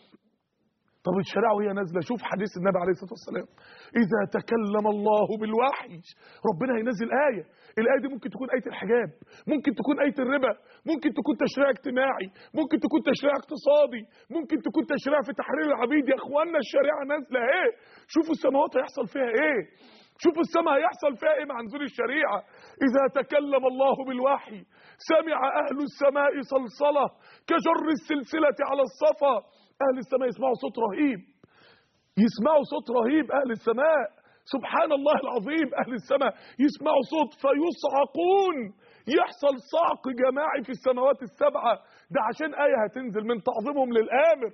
طب الشريعه وهي نازله شوف حديث النبي عليه الصلاه والسلام اذا تكلم الله بالوحي ربنا هينزل ايه الايه دي ممكن تكون ايه الحجاب ممكن تكون ايه الربا ممكن تكون تشريع اجتماعي ممكن تكون تشريع اقتصادي ممكن تكون تشريع في تحرير العبيد يا اخوانا الشريعه نازله ايه شوفوا السماوات هيحصل فيها ايه شوفوا السماء هيحصل فيها ايه مع نزول الشريعه اذا تكلم الله بالوحي سمع اهل السماء صلصله كجر السلسله على الصفا اهل السماء يسمعوا صوت رهيب يسمعوا صوت رهيب اهل السماء سبحان الله العظيم اهل السماء يسمعوا صوت فيصعقون يحصل صعق جماعي في السماوات السبعه ده عشان ايه هتنزل من تعظيمهم للامر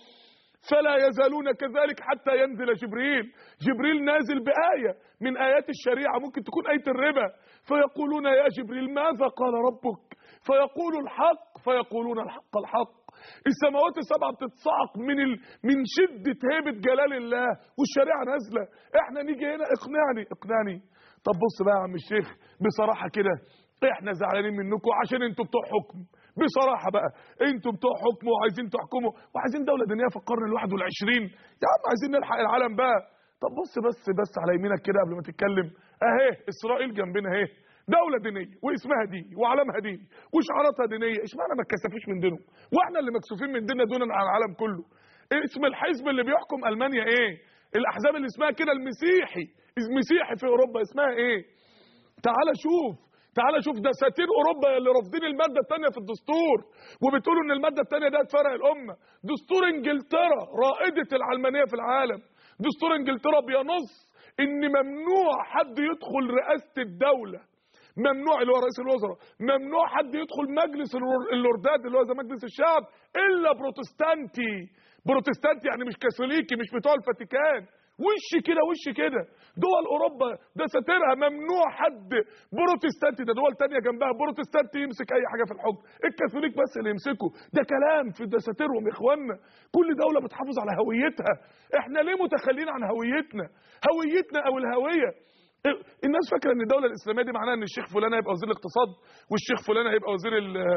فلا يزالون كذلك حتى ينزل جبريل جبريل نازل بآية من آيات الشريعة ممكن تكون آية الربا فيقولون يا جبريل ماذا قال ربك فيقول الحق فيقولون الحق الحق السماوات السبعة بتتصعق من ال... من شدة هيبة جلال الله والشريعة نازلة احنا نيجي هنا اقنعني اقنعني طب بص بقى يا عم الشيخ بصراحة كده احنا زعلانين منكم عشان انتوا بتوع حكم بصراحة بقى انتوا بتوع حكم وعايزين تحكموا وعايزين دولة دينية في القرن الواحد والعشرين يا عم عايزين نلحق العالم بقى طب بص بس بس على يمينك كده قبل ما تتكلم اهي اسرائيل جنبنا اهي دولة دينية واسمها ديني وعلمها ديني وشعاراتها دينية اشمعنى ما اتكسفوش من دينهم واحنا اللي مكسوفين من ديننا دونا على العالم كله اسم الحزب اللي بيحكم المانيا ايه الاحزاب اللي اسمها كده المسيحي المسيحي في اوروبا اسمها ايه تعال شوف تعال شوف دساتير اوروبا اللي رافضين الماده الثانيه في الدستور وبتقولوا ان الماده الثانيه ده تفرق الامه دستور انجلترا رائده العلمانيه في العالم دستور انجلترا بينص ان ممنوع حد يدخل رئاسه الدوله ممنوع اللي هو رئيس الوزراء ممنوع حد يدخل مجلس اللوردات اللي هو زي مجلس الشعب الا بروتستانتي بروتستانتي يعني مش كاثوليكي مش بتوع الفاتيكان وش كده وش كده دول اوروبا ده ساترها ممنوع حد بروتستانتي ده دول تانية جنبها بروتستانتي يمسك اي حاجه في الحكم الكاثوليك بس اللي يمسكه ده كلام في دساتيرهم يا اخوانا كل دوله بتحافظ على هويتها احنا ليه متخلين عن هويتنا هويتنا او الهويه الناس فاكره ان الدوله الاسلاميه دي معناها ان الشيخ فلان هيبقى وزير الاقتصاد والشيخ فلان هيبقى وزير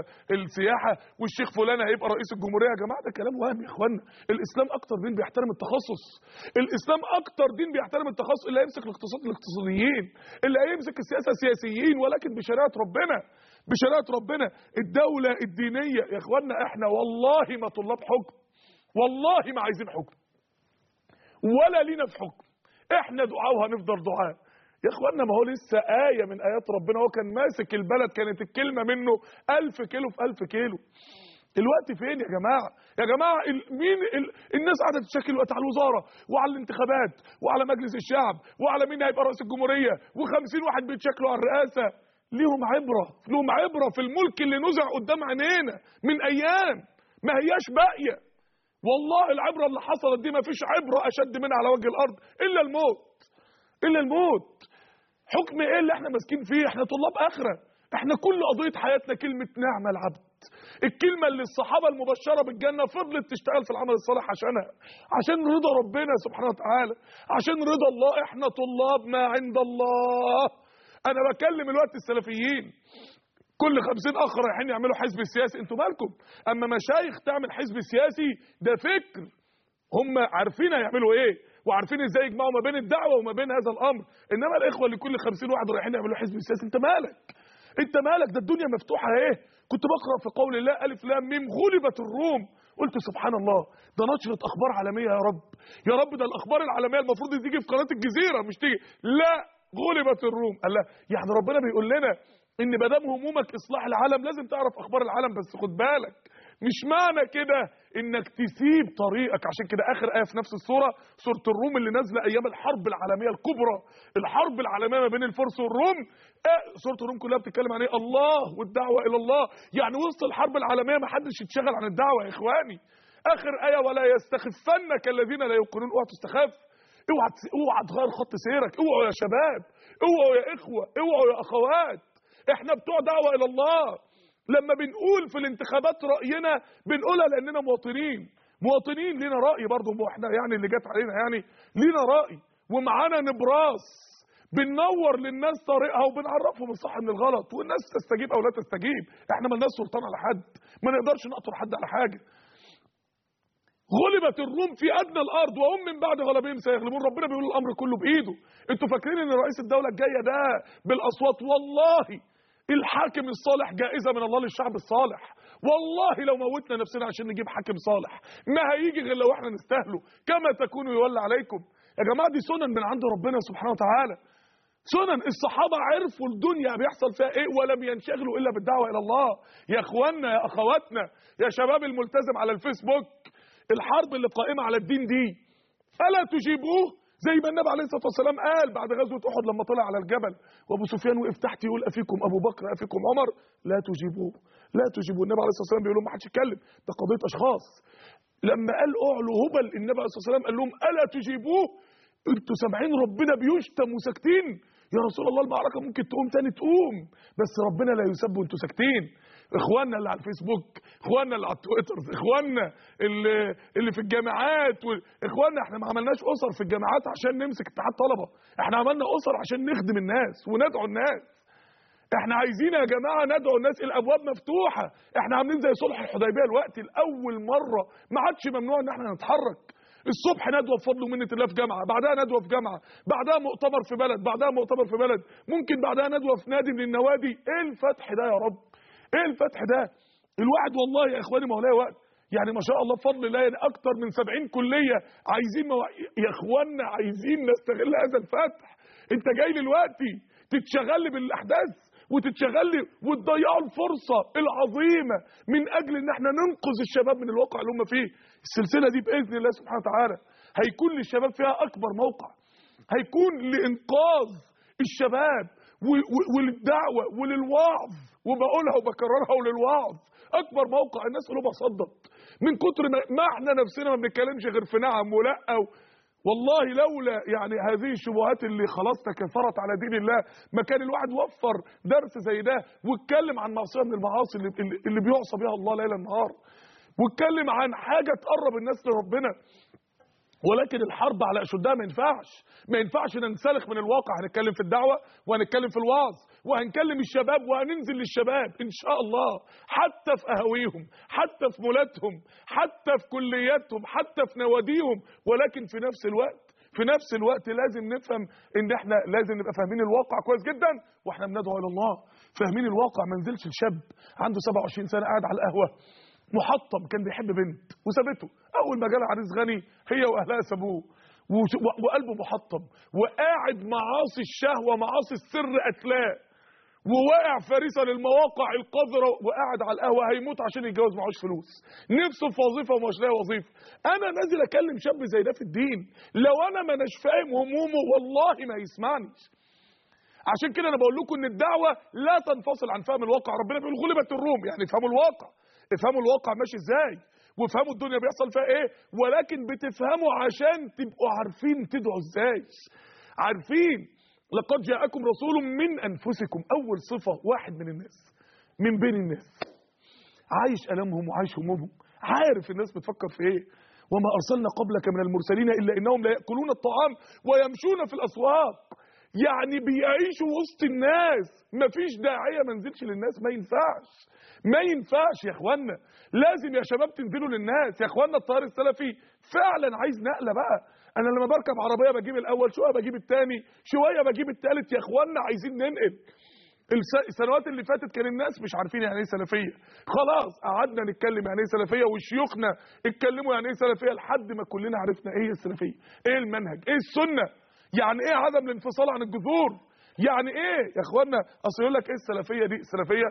السياحه والشيخ فلان هيبقى رئيس الجمهوريه يا جماعه ده كلام وهم يا اخوانا الاسلام اكتر دين بيحترم التخصص الاسلام اكتر دين بيحترم التخصص اللي هيمسك الاقتصاد الاقتصاديين اللي هيمسك السياسه سياسيين ولكن بشريعه ربنا بشريعه ربنا الدوله الدينيه يا اخوانا احنا والله ما طلاب حكم والله ما عايزين حكم ولا لينا في حكم احنا دعاء وهنفضل دعاء يا اخوانا ما هو لسه آية من آيات ربنا هو كان ماسك البلد كانت الكلمة منه ألف كيلو في ألف كيلو الوقت فين يا جماعة يا جماعة مين ال... الناس قاعدة تشكل الوقت على الوزارة وعلى الانتخابات وعلى مجلس الشعب وعلى مين هيبقى رئيس الجمهورية وخمسين واحد بيتشكلوا على الرئاسة ليهم عبرة لهم عبرة في الملك اللي نزع قدام عينينا من أيام ما هياش باقية والله العبرة اللي حصلت دي ما فيش عبرة أشد منها على وجه الأرض إلا الموت إلا الموت حكم ايه اللي احنا ماسكين فيه احنا طلاب اخره احنا كل قضيه حياتنا كلمه نعم العبد الكلمه اللي الصحابه المبشره بالجنه فضلت تشتغل في العمل الصالح عشانها عشان رضا ربنا سبحانه وتعالى عشان رضا الله احنا طلاب ما عند الله انا بكلم الوقت السلفيين كل خمسين اخ رايحين يعملوا حزب سياسي انتوا مالكم اما مشايخ تعمل حزب سياسي ده فكر هم عارفين هيعملوا ايه وعارفين ازاي يجمعوا ما بين الدعوه وما بين هذا الامر انما الاخوه اللي كل 50 واحد رايحين يعملوا حزب سياسي انت مالك انت مالك ده الدنيا مفتوحه اهي كنت بقرا في قول الله الف لام ميم غلبت الروم قلت سبحان الله ده نشره اخبار عالميه يا رب يا رب ده الاخبار العالميه المفروض تيجي في قناه الجزيره مش تيجي لا غلبت الروم قال لا يعني ربنا بيقول لنا ان ما دام همومك اصلاح العالم لازم تعرف اخبار العالم بس خد بالك مش معنى كده انك تسيب طريقك عشان كده اخر ايه في نفس السوره سوره الروم اللي نازله ايام الحرب العالميه الكبرى الحرب العالميه ما بين الفرس والروم آه سوره الروم كلها بتتكلم عن ايه الله والدعوه الى الله يعني وسط الحرب العالميه ما حدش يتشغل عن الدعوه يا اخواني اخر ايه ولا يستخفنك الذين لا يوقنون اوعى تستخف اوعى اوعى تغير خط سيرك اوعوا يا شباب اوعوا يا اخوه اوعوا يا اخوات احنا بتوع دعوه الى الله لما بنقول في الانتخابات راينا بنقولها لاننا مواطنين مواطنين لينا راي برضه احنا يعني اللي جت علينا يعني لينا راي ومعانا نبراس بننور للناس طريقها وبنعرفهم الصح من الغلط والناس تستجيب او لا تستجيب احنا ملناش سلطان على حد ما نقدرش نقطر حد على حاجه غلبت الروم في ادنى الارض وهم من بعد غلبهم سيغلبون ربنا بيقول الامر كله بايده انتوا فاكرين ان رئيس الدوله الجايه ده بالاصوات والله الحاكم الصالح جائزه من الله للشعب الصالح والله لو موتنا نفسنا عشان نجيب حاكم صالح ما هيجي غير لو احنا نستاهله كما تكونوا يولى عليكم يا جماعه دي سنن من عند ربنا سبحانه وتعالى سنن الصحابه عرفوا الدنيا بيحصل فيها ايه ولم ينشغلوا الا بالدعوه الى الله يا اخواننا يا اخواتنا يا شباب الملتزم على الفيسبوك الحرب اللي قائمه على الدين دي الا تجيبوه زي ما النبي عليه الصلاه والسلام قال بعد غزوه احد لما طلع على الجبل وابو سفيان وقف تحت يقول افيكم ابو بكر افيكم عمر لا تجيبوه لا تجيبوه النبي عليه الصلاه والسلام بيقول لهم ما حدش يتكلم ده قضيه اشخاص لما قال اعلوا هبل النبي عليه الصلاه والسلام قال لهم الا تجيبوه انتوا سامعين ربنا بيشتم وساكتين يا رسول الله المعركه ممكن تقوم تاني تقوم بس ربنا لا يسب وانتوا ساكتين اخواننا اللي على الفيسبوك اخواننا اللي على التويتر اخواننا اللي اللي في الجامعات و... اخواننا احنا ما عملناش اسر في الجامعات عشان نمسك اتحاد طلبه احنا عملنا اسر عشان نخدم الناس وندعو الناس احنا عايزين يا جماعه ندعو الناس الابواب مفتوحه احنا عاملين زي صلح الحديبيه الوقت الاول مره ما عادش ممنوع ان احنا نتحرك الصبح ندوه بفضل ومنه الله في جامعه بعدها ندوه في جامعه بعدها مؤتمر في بلد بعدها مؤتمر في بلد ممكن بعدها ندوه في نادي من النوادي ايه الفتح ده يا رب ايه الفتح ده الواحد والله يا اخواني ما هو لاقي وقت يعني ما شاء الله بفضل الله يعني اكتر من 70 كليه عايزين مو... يا اخوانا عايزين نستغل هذا الفتح انت جاي دلوقتي تتشغل بالاحداث وتتشغل وتضيعوا الفرصه العظيمه من اجل ان احنا ننقذ الشباب من الواقع اللي هم فيه السلسله دي باذن الله سبحانه وتعالى هيكون للشباب فيها اكبر موقع هيكون لانقاذ الشباب و- و- وللدعوه وللوعظ وبقولها وبكررها وللوعظ اكبر موقع الناس قلوبها صدت من كتر ما ما احنا نفسنا ما بنتكلمش غير في نعم ولا و- والله لولا يعني هذه الشبهات اللي خلاص تكاثرت على دين الله ما كان الواحد وفر درس زي ده واتكلم عن معصيه من المعاصي اللي, اللي- اللي بيعصى بها الله ليلا نهار واتكلم عن حاجه تقرب الناس لربنا ولكن الحرب على اشدها ما ينفعش ما ينفعش ننسلخ من الواقع هنتكلم في الدعوه وهنتكلم في الوعظ وهنكلم الشباب وهننزل للشباب ان شاء الله حتى في قهاويهم حتى في مولاتهم حتى في كلياتهم حتى في نواديهم ولكن في نفس الوقت في نفس الوقت لازم نفهم ان احنا لازم نبقى فاهمين الواقع كويس جدا واحنا بندعو الى الله فاهمين الواقع ما نزلش الشاب عنده 27 سنه قاعد على القهوه محطم كان بيحب بنت وسابته اول ما جالها عريس غني هي واهلها سابوه وش- و- وقلبه محطم وقاعد معاصي الشهوه معاصي السر قتلاه وواقع فريسه للمواقع القذره وقاعد على القهوه هيموت عشان يتجوز معهوش فلوس نفسه في وظيفه ومش لاقي وظيفه انا نازل اكلم شاب زي ده في الدين لو انا ما اناش فاهم همومه والله ما يسمعني عشان كده انا بقول لكم ان الدعوه لا تنفصل عن فهم الواقع ربنا بيقول غلبت الروم يعني افهموا الواقع افهموا الواقع ماشي ازاي وافهموا الدنيا بيحصل فيها ايه ولكن بتفهموا عشان تبقوا عارفين تدعوا ازاي عارفين لقد جاءكم رسول من انفسكم اول صفه واحد من الناس من بين الناس عايش ألمهم وعايش همومهم عارف الناس بتفكر في ايه وما أرسلنا قبلك من المرسلين إلا إنهم لا يأكلون الطعام ويمشون في الأسواق يعني بيعيشوا وسط الناس مفيش داعية ما ننزلش للناس ما ينفعش ما ينفعش يا اخوانا لازم يا شباب تنزلوا للناس يا اخوانا الطيار السلفي فعلا عايز نقله بقى انا لما بركب عربيه بجيب الاول شويه بجيب الثاني شويه بجيب الثالث يا اخوانا عايزين ننقل الس- السنوات اللي فاتت كان الناس مش عارفين يعني ايه سلفيه خلاص قعدنا نتكلم يعني ايه سلفيه وشيوخنا اتكلموا يعني ايه سلفيه لحد ما كلنا عرفنا ايه السلفيه ايه المنهج ايه السنه يعني ايه عدم الانفصال عن الجذور يعني ايه يا اخوانا اصل يقول لك ايه السلفيه دي السلفيه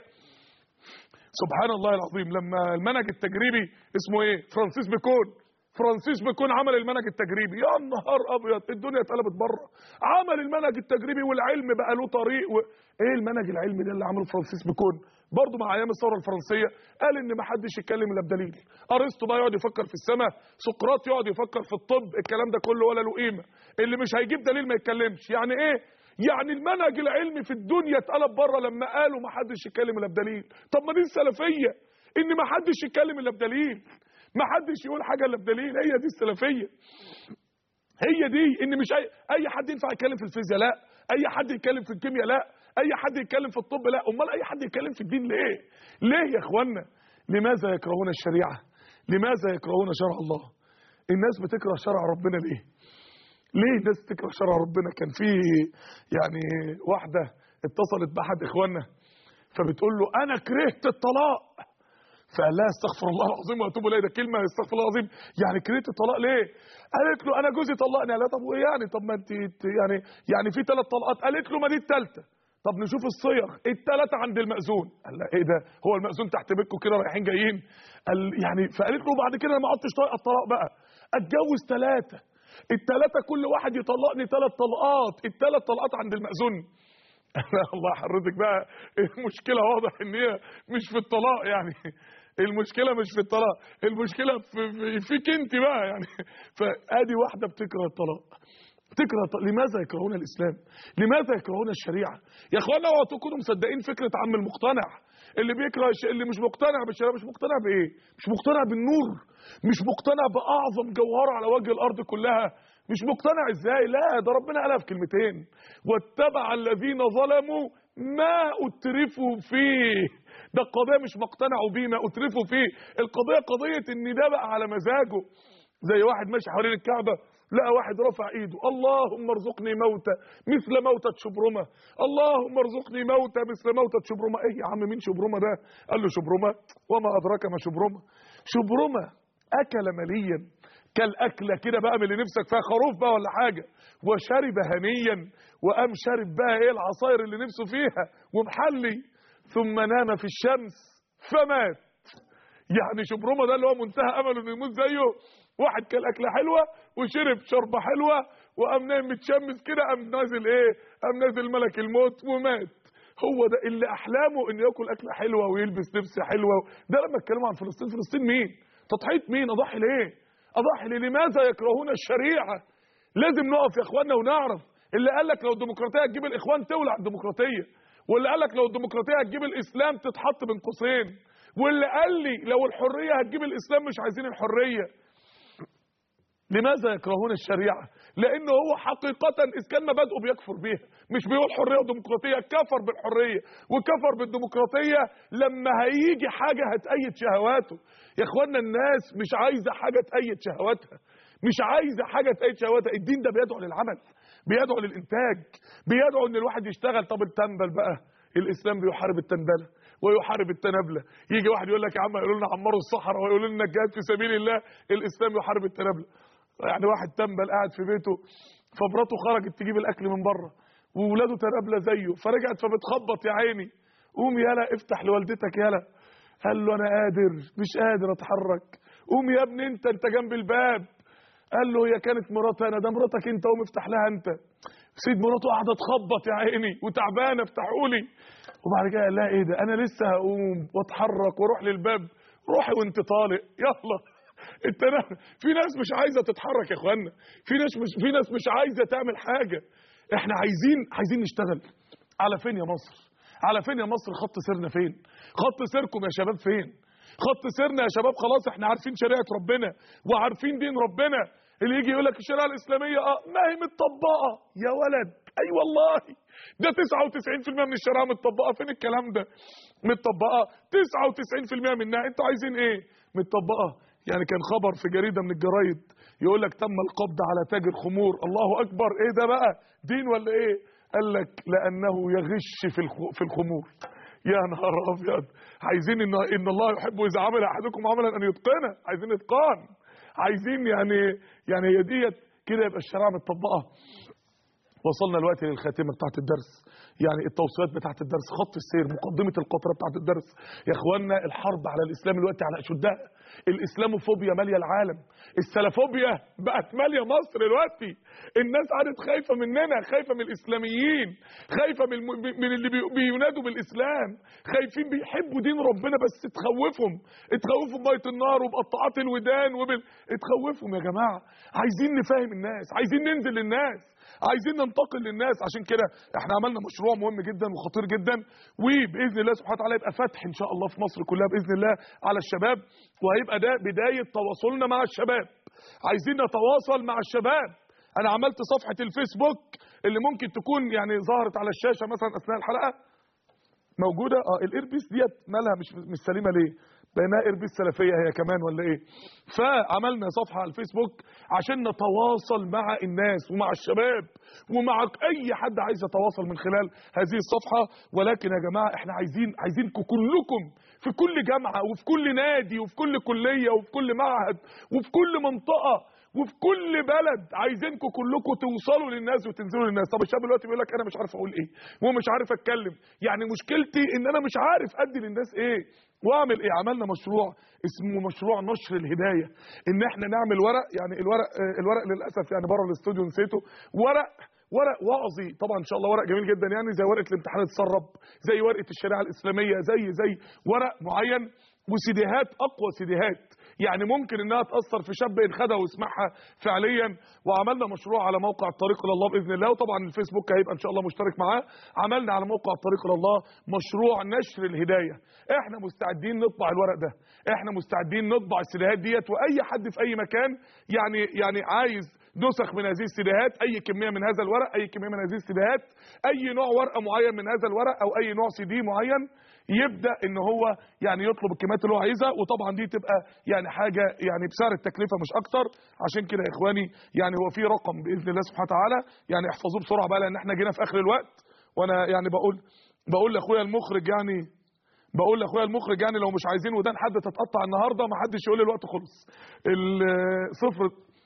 سبحان الله العظيم لما المنهج التجريبي اسمه ايه فرانسيس بيكون فرانسيس بيكون عمل المنهج التجريبي يا نهار ابيض الدنيا اتقلبت بره عمل المنهج التجريبي والعلم بقى له طريق و... ايه المنهج العلمي ده اللي عمله فرانسيس بيكون برضه مع ايام الثوره الفرنسيه قال ان ما حدش يتكلم الا بدليل ارسطو بقى يقعد يفكر في السماء سقراط يقعد يفكر في الطب الكلام ده كله ولا له قيمه اللي مش هيجيب دليل ما يتكلمش يعني ايه يعني المنهج العلمي في الدنيا اتقلب بره لما قالوا ما حدش يتكلم الا بدليل طب ما دي السلفيه ان ما حدش يتكلم الا بدليل ما حدش يقول حاجه الا بدليل هي دي السلفيه هي دي ان مش اي اي حد ينفع يتكلم في الفيزياء لا اي حد يتكلم في الكيمياء لا اي حد يتكلم في الطب لا امال اي حد يتكلم في الدين ليه ليه يا اخوانا لماذا يكرهون الشريعه لماذا يكرهون شرع الله الناس بتكره شرع ربنا ليه ليه الناس تكره شرع ربنا كان في يعني واحده اتصلت باحد اخواننا فبتقول له انا كرهت الطلاق فقال لها استغفر الله العظيم واتوب اليه ده كلمه استغفر الله العظيم يعني كرهت الطلاق ليه قالت له انا جوزي طلقني قال لها طب وايه يعني طب ما انت يعني يعني في ثلاث طلقات قالت له ما دي الثالثه طب نشوف الصيغ الثلاثه عند المأذون قال لها ايه ده هو المأذون تحت بيتكم كده رايحين جايين قال يعني فقالت له بعد كده انا ما عدتش طايقه الطلاق بقى اتجوز ثلاثه الثلاثه كل واحد يطلقني ثلاث طلقات الثلاث طلقات عند المأذون الله حضرتك بقى المشكله واضح ان هي مش في الطلاق يعني المشكله مش في الطلاق المشكله في في- فيك انت بقى يعني فادي واحده بتكره الطلاق تكره الطلاق. لماذا يكرهون الاسلام لماذا يكرهون الشريعه يا اخوانا اوعوا تكونوا مصدقين فكره عم المقتنع اللي بيكره الش- اللي مش مقتنع بالشريعه مش مقتنع بايه مش مقتنع بالنور مش مقتنع باعظم جوهره على وجه الارض كلها مش مقتنع ازاي لا ده ربنا قالها في كلمتين واتبع الذين ظلموا ما اترفوا فيه ده القضيه مش ما اقتنعوا بيه ما اترفوا فيه القضيه قضيه ان ده بقى على مزاجه زي واحد ماشي حوالين الكعبه لقى واحد رفع ايده اللهم ارزقني موتى مثل موتة شبرمة اللهم ارزقني موتى مثل موتة شبرمة ايه يا عم مين شبرمة ده قال له شبرمة وما ادراك ما شبرمة شبرمة اكل مليا كالاكله كده بقى من اللي نفسك فيها خروف بقى ولا حاجه وشرب هنيا وقام شارب بقى ايه العصاير اللي نفسه فيها ومحلي ثم نام في الشمس فمات يعني شبرمه ده اللي هو منتهى امله انه يموت زيه واحد كل اكله حلوه وشرب شربه حلوه وقام نايم متشمس كده قام نازل ايه قام نازل ملك الموت ومات هو ده اللي احلامه انه ياكل اكله حلوه ويلبس لبس حلوه ده لما اتكلموا عن فلسطين فلسطين مين تضحيه مين اضحي ليه اضحي ليه لماذا يكرهون الشريعه لازم نقف يا اخواننا ونعرف اللي قال لك لو الديمقراطيه هتجيب الاخوان تولع الديمقراطيه واللي قال لك لو الديمقراطيه هتجيب الاسلام تتحط بين قوسين واللي قال لي لو الحريه هتجيب الاسلام مش عايزين الحريه لماذا يكرهون الشريعة؟ لأنه هو حقيقة إذ كان مبادئه بيكفر بيها، مش بيقول حرية وديمقراطية، كفر بالحرية وكفر بالديمقراطية لما هيجي حاجة هتأيد شهواته. يا إخوانا الناس مش عايزة حاجة تأيد شهواتها، مش عايزة حاجة تأيد شهواتها، الدين ده بيدعو للعمل، بيدعو للإنتاج، بيدعو إن الواحد يشتغل، طب التنبل بقى، الإسلام بيحارب التنبلة. ويحارب التنابلة يجي واحد يقول لك يا عم يقولوا لنا عمروا الصحراء ويقولوا لنا الجهاد في سبيل الله الاسلام يحارب التنابلة يعني واحد تنبل قاعد في بيته فمراته خرجت تجيب الاكل من بره وولاده تنابلة زيه فرجعت فبتخبط يا عيني قوم يالا افتح لوالدتك يالا قال له انا قادر مش قادر اتحرك قوم يا ابني انت انت جنب الباب قال له هي كانت مراتي انا ده مراتك انت قوم افتح لها انت سيد مراته قاعده تخبط يا عيني وتعبانه افتحوا لي وبعد كده قال لها ايه ده انا لسه هقوم واتحرك واروح للباب روحي وانت طالق يلا انت نا- في ناس مش عايزه تتحرك يا اخوانا في ناس مش في ناس مش عايزه تعمل حاجه احنا عايزين عايزين نشتغل على فين يا مصر على فين يا مصر خط سيرنا فين خط سيركم يا شباب فين خط سيرنا يا شباب خلاص احنا عارفين شريعه ربنا وعارفين دين ربنا اللي يجي يقول لك الشريعه الاسلاميه اه ما هي متطبقه يا ولد اي أيوة والله ده 99% من الشريعه متطبقه فين الكلام ده متطبقه 99% منها انتوا عايزين ايه متطبقه يعني كان خبر في جريده من الجرايد يقول لك تم القبض على تاجر خمور الله اكبر ايه ده بقى دين ولا ايه قال لك لانه يغش في الخ- في الخمور يا نهار ابيض عايزين ان ان الله يحب اذا عمل احدكم عملا ان يتقنه عايزين اتقان عايزين يعني يعني هي ديت كده يبقى الشريعه متطبقه وصلنا دلوقتي للخاتمه بتاعت الدرس يعني التوصيات بتاعت الدرس خط السير مقدمه القطره بتاعت الدرس يا اخوانا الحرب على الاسلام دلوقتي على اشدها الاسلاموفوبيا ماليه العالم السلافوبيا بقت ماليه مصر دلوقتي الناس قعدت خايفه مننا خايفه من الاسلاميين خايفه من, الم... من اللي بي... بينادوا بالاسلام خايفين بيحبوا دين ربنا بس تخوفهم تخوفهم بميه النار وبقطعات الودان وبال... تخوفهم يا جماعه عايزين نفهم الناس عايزين ننزل للناس عايزين ننتقل للناس عشان كده احنا عملنا مشروع مهم جدا وخطير جدا وباذن الله سبحانه وتعالى يبقى فتح ان شاء الله في مصر كلها باذن الله على الشباب وهيبقى ده بدايه تواصلنا مع الشباب عايزين نتواصل مع الشباب انا عملت صفحه الفيسبوك اللي ممكن تكون يعني ظهرت على الشاشه مثلا اثناء الحلقه موجوده اه الايربيس ديت مالها مش مش سليمه ليه بانها ايربيس سلفيه هي كمان ولا ايه فعملنا صفحه على الفيسبوك عشان نتواصل مع الناس ومع الشباب ومع اي حد عايز يتواصل من خلال هذه الصفحه ولكن يا جماعه احنا عايزين عايزينكم كلكم في كل جامعه وفي كل نادي وفي كل كليه وفي كل معهد وفي كل منطقه وفي كل بلد عايزينكم كلكم توصلوا للناس وتنزلوا للناس طب الشاب دلوقتي بيقول لك انا مش عارف اقول ايه ومش عارف اتكلم يعني مشكلتي ان انا مش عارف ادي للناس ايه واعمل ايه عملنا مشروع اسمه مشروع نشر الهدايه ان احنا نعمل ورق يعني الورق آه، الورق للاسف يعني بره الاستوديو نسيته ورق ورق وعظي طبعا ان شاء الله ورق جميل جدا يعني زي ورقه الامتحان تسرب زي ورقه الشريعه الاسلاميه زي زي ورق معين وسيديهات اقوى سيديهات يعني ممكن انها تاثر في شاب ان خدها ويسمعها فعليا وعملنا مشروع على موقع الطريق الى الله باذن الله وطبعا الفيسبوك هيبقى ان شاء الله مشترك معاه عملنا على موقع الطريق الى الله مشروع نشر الهدايه احنا مستعدين نطبع الورق ده احنا مستعدين نطبع السيديهات ديت واي حد في اي مكان يعني يعني عايز نسخ من هذه السيديهات اي كميه من هذا الورق اي كميه من هذه السيديهات اي نوع ورقه معين من هذا الورق او اي نوع سي دي معين يبدا ان هو يعني يطلب الكميات اللي هو عايزها وطبعا دي تبقى يعني حاجه يعني بسعر التكلفه مش اكتر عشان كده يا اخواني يعني هو في رقم باذن الله سبحانه وتعالى يعني احفظوه بسرعه بقى لان احنا جينا في اخر الوقت وانا يعني بقول بقول لاخويا المخرج يعني بقول لاخويا المخرج يعني لو مش عايزين ودان حد تتقطع النهارده ما حدش يقول لي الوقت خلص الصفر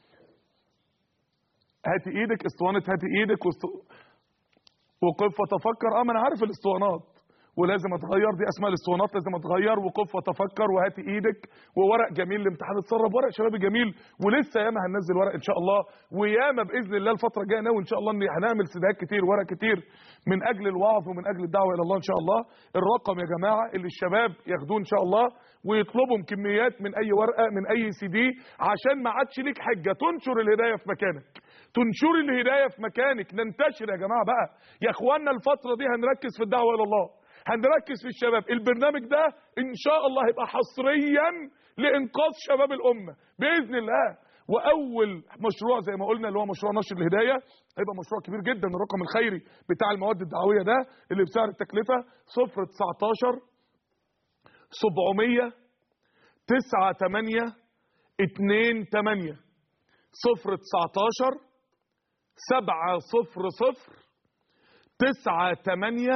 هاتي ايدك اسطوانه هاتي ايدك وست... وقف وتفكر اه ما انا عارف الاسطوانات ولازم اتغير دي اسماء الاسطوانات لازم اتغير وقف وتفكر وهاتي ايدك وورق جميل لامتحان اتسرب ورق شبابي جميل ولسه ياما هننزل ورق ان شاء الله وياما باذن الله الفتره الجايه ناوي ان شاء الله ان هنعمل سيدات كتير ورق كتير من اجل الوعظ ومن اجل الدعوه الى الله ان شاء الله الرقم يا جماعه اللي الشباب ياخدوه ان شاء الله ويطلبوا كميات من اي ورقه من اي سي دي عشان ما عادش ليك حجه تنشر الهدايه في مكانك تنشر الهدايه في مكانك ننتشر يا جماعه بقى يا اخوانا الفتره دي هنركز في الدعوه الى الله هنركز في الشباب البرنامج ده ان شاء الله هيبقى حصريا لانقاذ شباب الامه باذن الله واول مشروع زي ما قلنا اللي هو مشروع نشر الهدايه هيبقى مشروع كبير جدا الرقم الخيري بتاع المواد الدعويه ده اللي بسعر التكلفه 0 19 700 9 8 2 8 0 19 7 0 0 9 8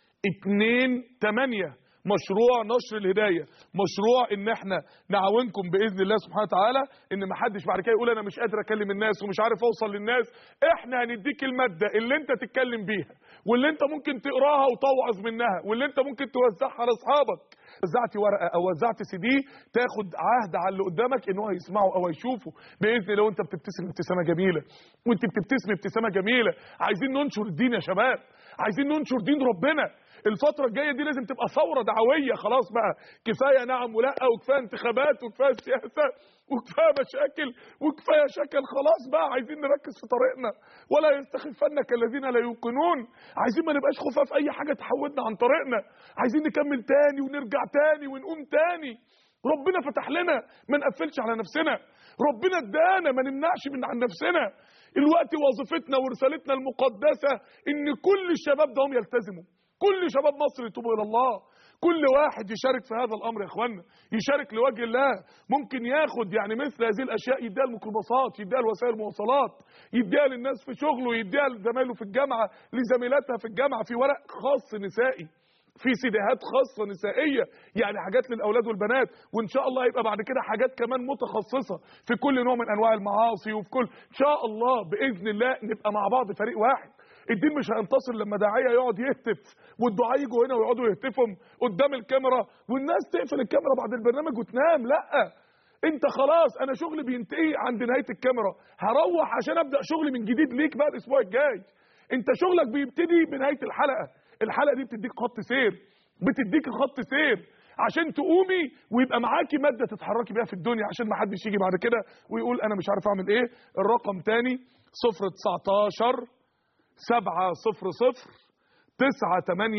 2 8 مشروع نشر الهدايه مشروع ان احنا نعاونكم باذن الله سبحانه وتعالى ان ما حدش بعد كده يقول انا مش قادر اكلم الناس ومش عارف اوصل للناس احنا هنديك الماده اللي انت تتكلم بيها واللي انت ممكن تقراها وتوعظ منها واللي انت ممكن توزعها لاصحابك وزعت ورقه او وزعت سي دي تاخد عهد على اللي قدامك ان هو يسمعه او يشوفه باذن الله وانت بتبتسم ابتسامه جميله وانت بتبتسم ابتسامه جميله عايزين ننشر الدين يا شباب عايزين ننشر دين ربنا الفترة الجاية دي لازم تبقى ثورة دعوية خلاص بقى كفاية نعم ولا وكفاية انتخابات وكفاية سياسة وكفاية مشاكل وكفاية شكل خلاص بقى عايزين نركز في طريقنا ولا يستخفنك الذين لا يوقنون عايزين ما نبقاش خفاف اي حاجة تحودنا عن طريقنا عايزين نكمل تاني ونرجع تاني ونقوم تاني ربنا فتح لنا ما نقفلش على نفسنا ربنا ادانا ما نمنعش من عن نفسنا الوقت وظيفتنا ورسالتنا المقدسة ان كل الشباب ده هم يلتزموا كل شباب مصر يتوبوا الى الله كل واحد يشارك في هذا الامر يا اخوانا يشارك لوجه الله ممكن ياخد يعني مثل هذه الاشياء يديها الميكروباصات يديها لوسائل المواصلات يديها للناس في شغله يديها لزمايله في الجامعه لزميلاتها في الجامعه في ورق خاص نسائي في سيديهات خاصة نسائية يعني حاجات للأولاد والبنات وإن شاء الله يبقى بعد كده حاجات كمان متخصصة في كل نوع من أنواع المعاصي وفي كل إن شاء الله بإذن الله نبقى مع بعض فريق واحد الدين مش هينتصر لما داعيه يقعد يهتف والدعاء يجوا هنا ويقعدوا يهتفهم قدام الكاميرا والناس تقفل الكاميرا بعد البرنامج وتنام لا انت خلاص انا شغلي بينتهي عند نهايه الكاميرا هروح عشان ابدا شغلي من جديد ليك بقى الاسبوع الجاي انت شغلك بيبتدي بنهايه الحلقه الحلقه دي بتديك خط سير بتديك خط سير عشان تقومي ويبقى معاكي ماده تتحركي بيها في الدنيا عشان ما حدش يجي بعد كده ويقول انا مش عارف اعمل ايه الرقم تاني 0 19 سبعة صفر صفر تسعة تمانية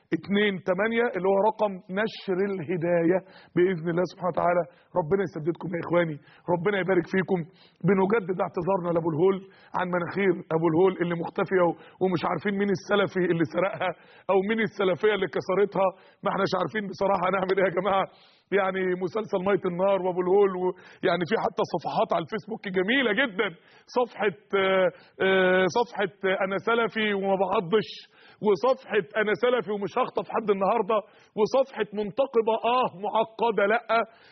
2 8 اللي هو رقم نشر الهدايه باذن الله سبحانه وتعالى ربنا يسددكم يا اخواني ربنا يبارك فيكم بنجدد اعتذارنا لابو الهول عن مناخير ابو الهول اللي مختفيه و- ومش عارفين مين السلفي اللي سرقها او مين السلفيه اللي كسرتها ما احناش عارفين بصراحه هنعمل ايه يا جماعه يعني مسلسل ميه النار وابو الهول و يعني في حتى صفحات على الفيسبوك جميله جدا صفحه آه، آه، صفحه آه، انا سلفي وما بعضش وصفحه انا سلفي ومش هخطف حد النهارده وصفحه منتقبه اه معقده لا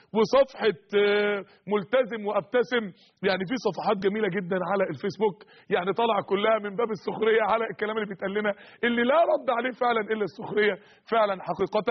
وصفحه آه، ملتزم وابتسم يعني في صفحات جميله جدا على الفيسبوك يعني طالعه كلها من باب السخريه على الكلام اللي بيتقال لنا اللي لا رد عليه فعلا الا السخريه فعلا حقيقه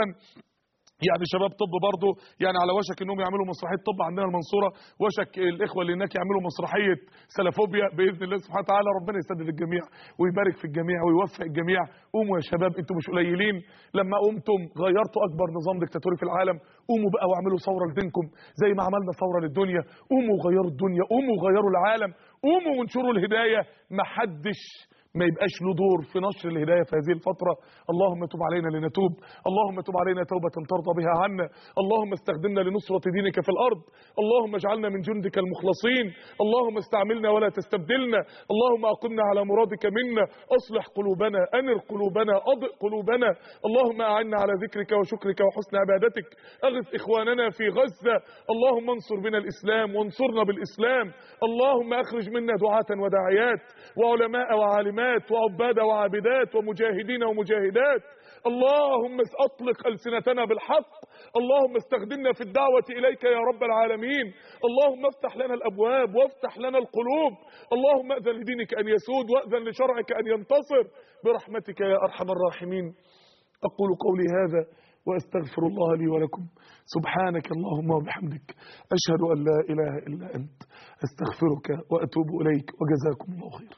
يعني شباب طب برضه يعني على وشك انهم يعملوا مسرحيه طب عندنا المنصوره وشك الاخوه اللي هناك يعملوا مسرحيه سلافوبيا باذن الله سبحانه وتعالى ربنا يسدد الجميع ويبارك في الجميع ويوفق الجميع قوموا يا شباب انتوا مش قليلين لما قمتم غيرتوا اكبر نظام ديكتاتوري في العالم قوموا بقى واعملوا ثوره لدينكم زي ما عملنا ثوره للدنيا قوموا غيروا الدنيا قوموا غيروا العالم قوموا وانشروا الهدايه محدش ما يبقاش له دور في نشر الهدايه في هذه الفتره اللهم تب علينا لنتوب اللهم تب علينا توبه ترضى بها عنا اللهم استخدمنا لنصره دينك في الارض اللهم اجعلنا من جندك المخلصين اللهم استعملنا ولا تستبدلنا اللهم اقمنا على مرادك منا اصلح قلوبنا انر قلوبنا اضئ قلوبنا اللهم اعنا على ذكرك وشكرك وحسن عبادتك اغث اخواننا في غزه اللهم انصر بنا الاسلام وانصرنا بالاسلام اللهم اخرج منا دعاة وداعيات وعلماء وعالمات وعباد وعابدات ومجاهدين ومجاهدات اللهم اطلق السنتنا بالحق اللهم استخدمنا في الدعوه اليك يا رب العالمين اللهم افتح لنا الابواب وافتح لنا القلوب اللهم اذن لدينك ان يسود واذن لشرعك ان ينتصر برحمتك يا ارحم الراحمين اقول قولي هذا واستغفر الله لي ولكم سبحانك اللهم وبحمدك اشهد ان لا اله الا انت استغفرك واتوب اليك وجزاكم الله خيرا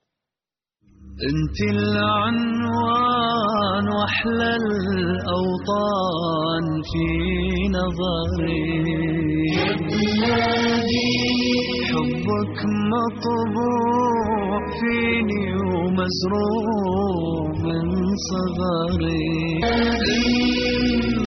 انت العنوان واحلى الاوطان في نظري حبك مطبوع فيني ومزروع من صغري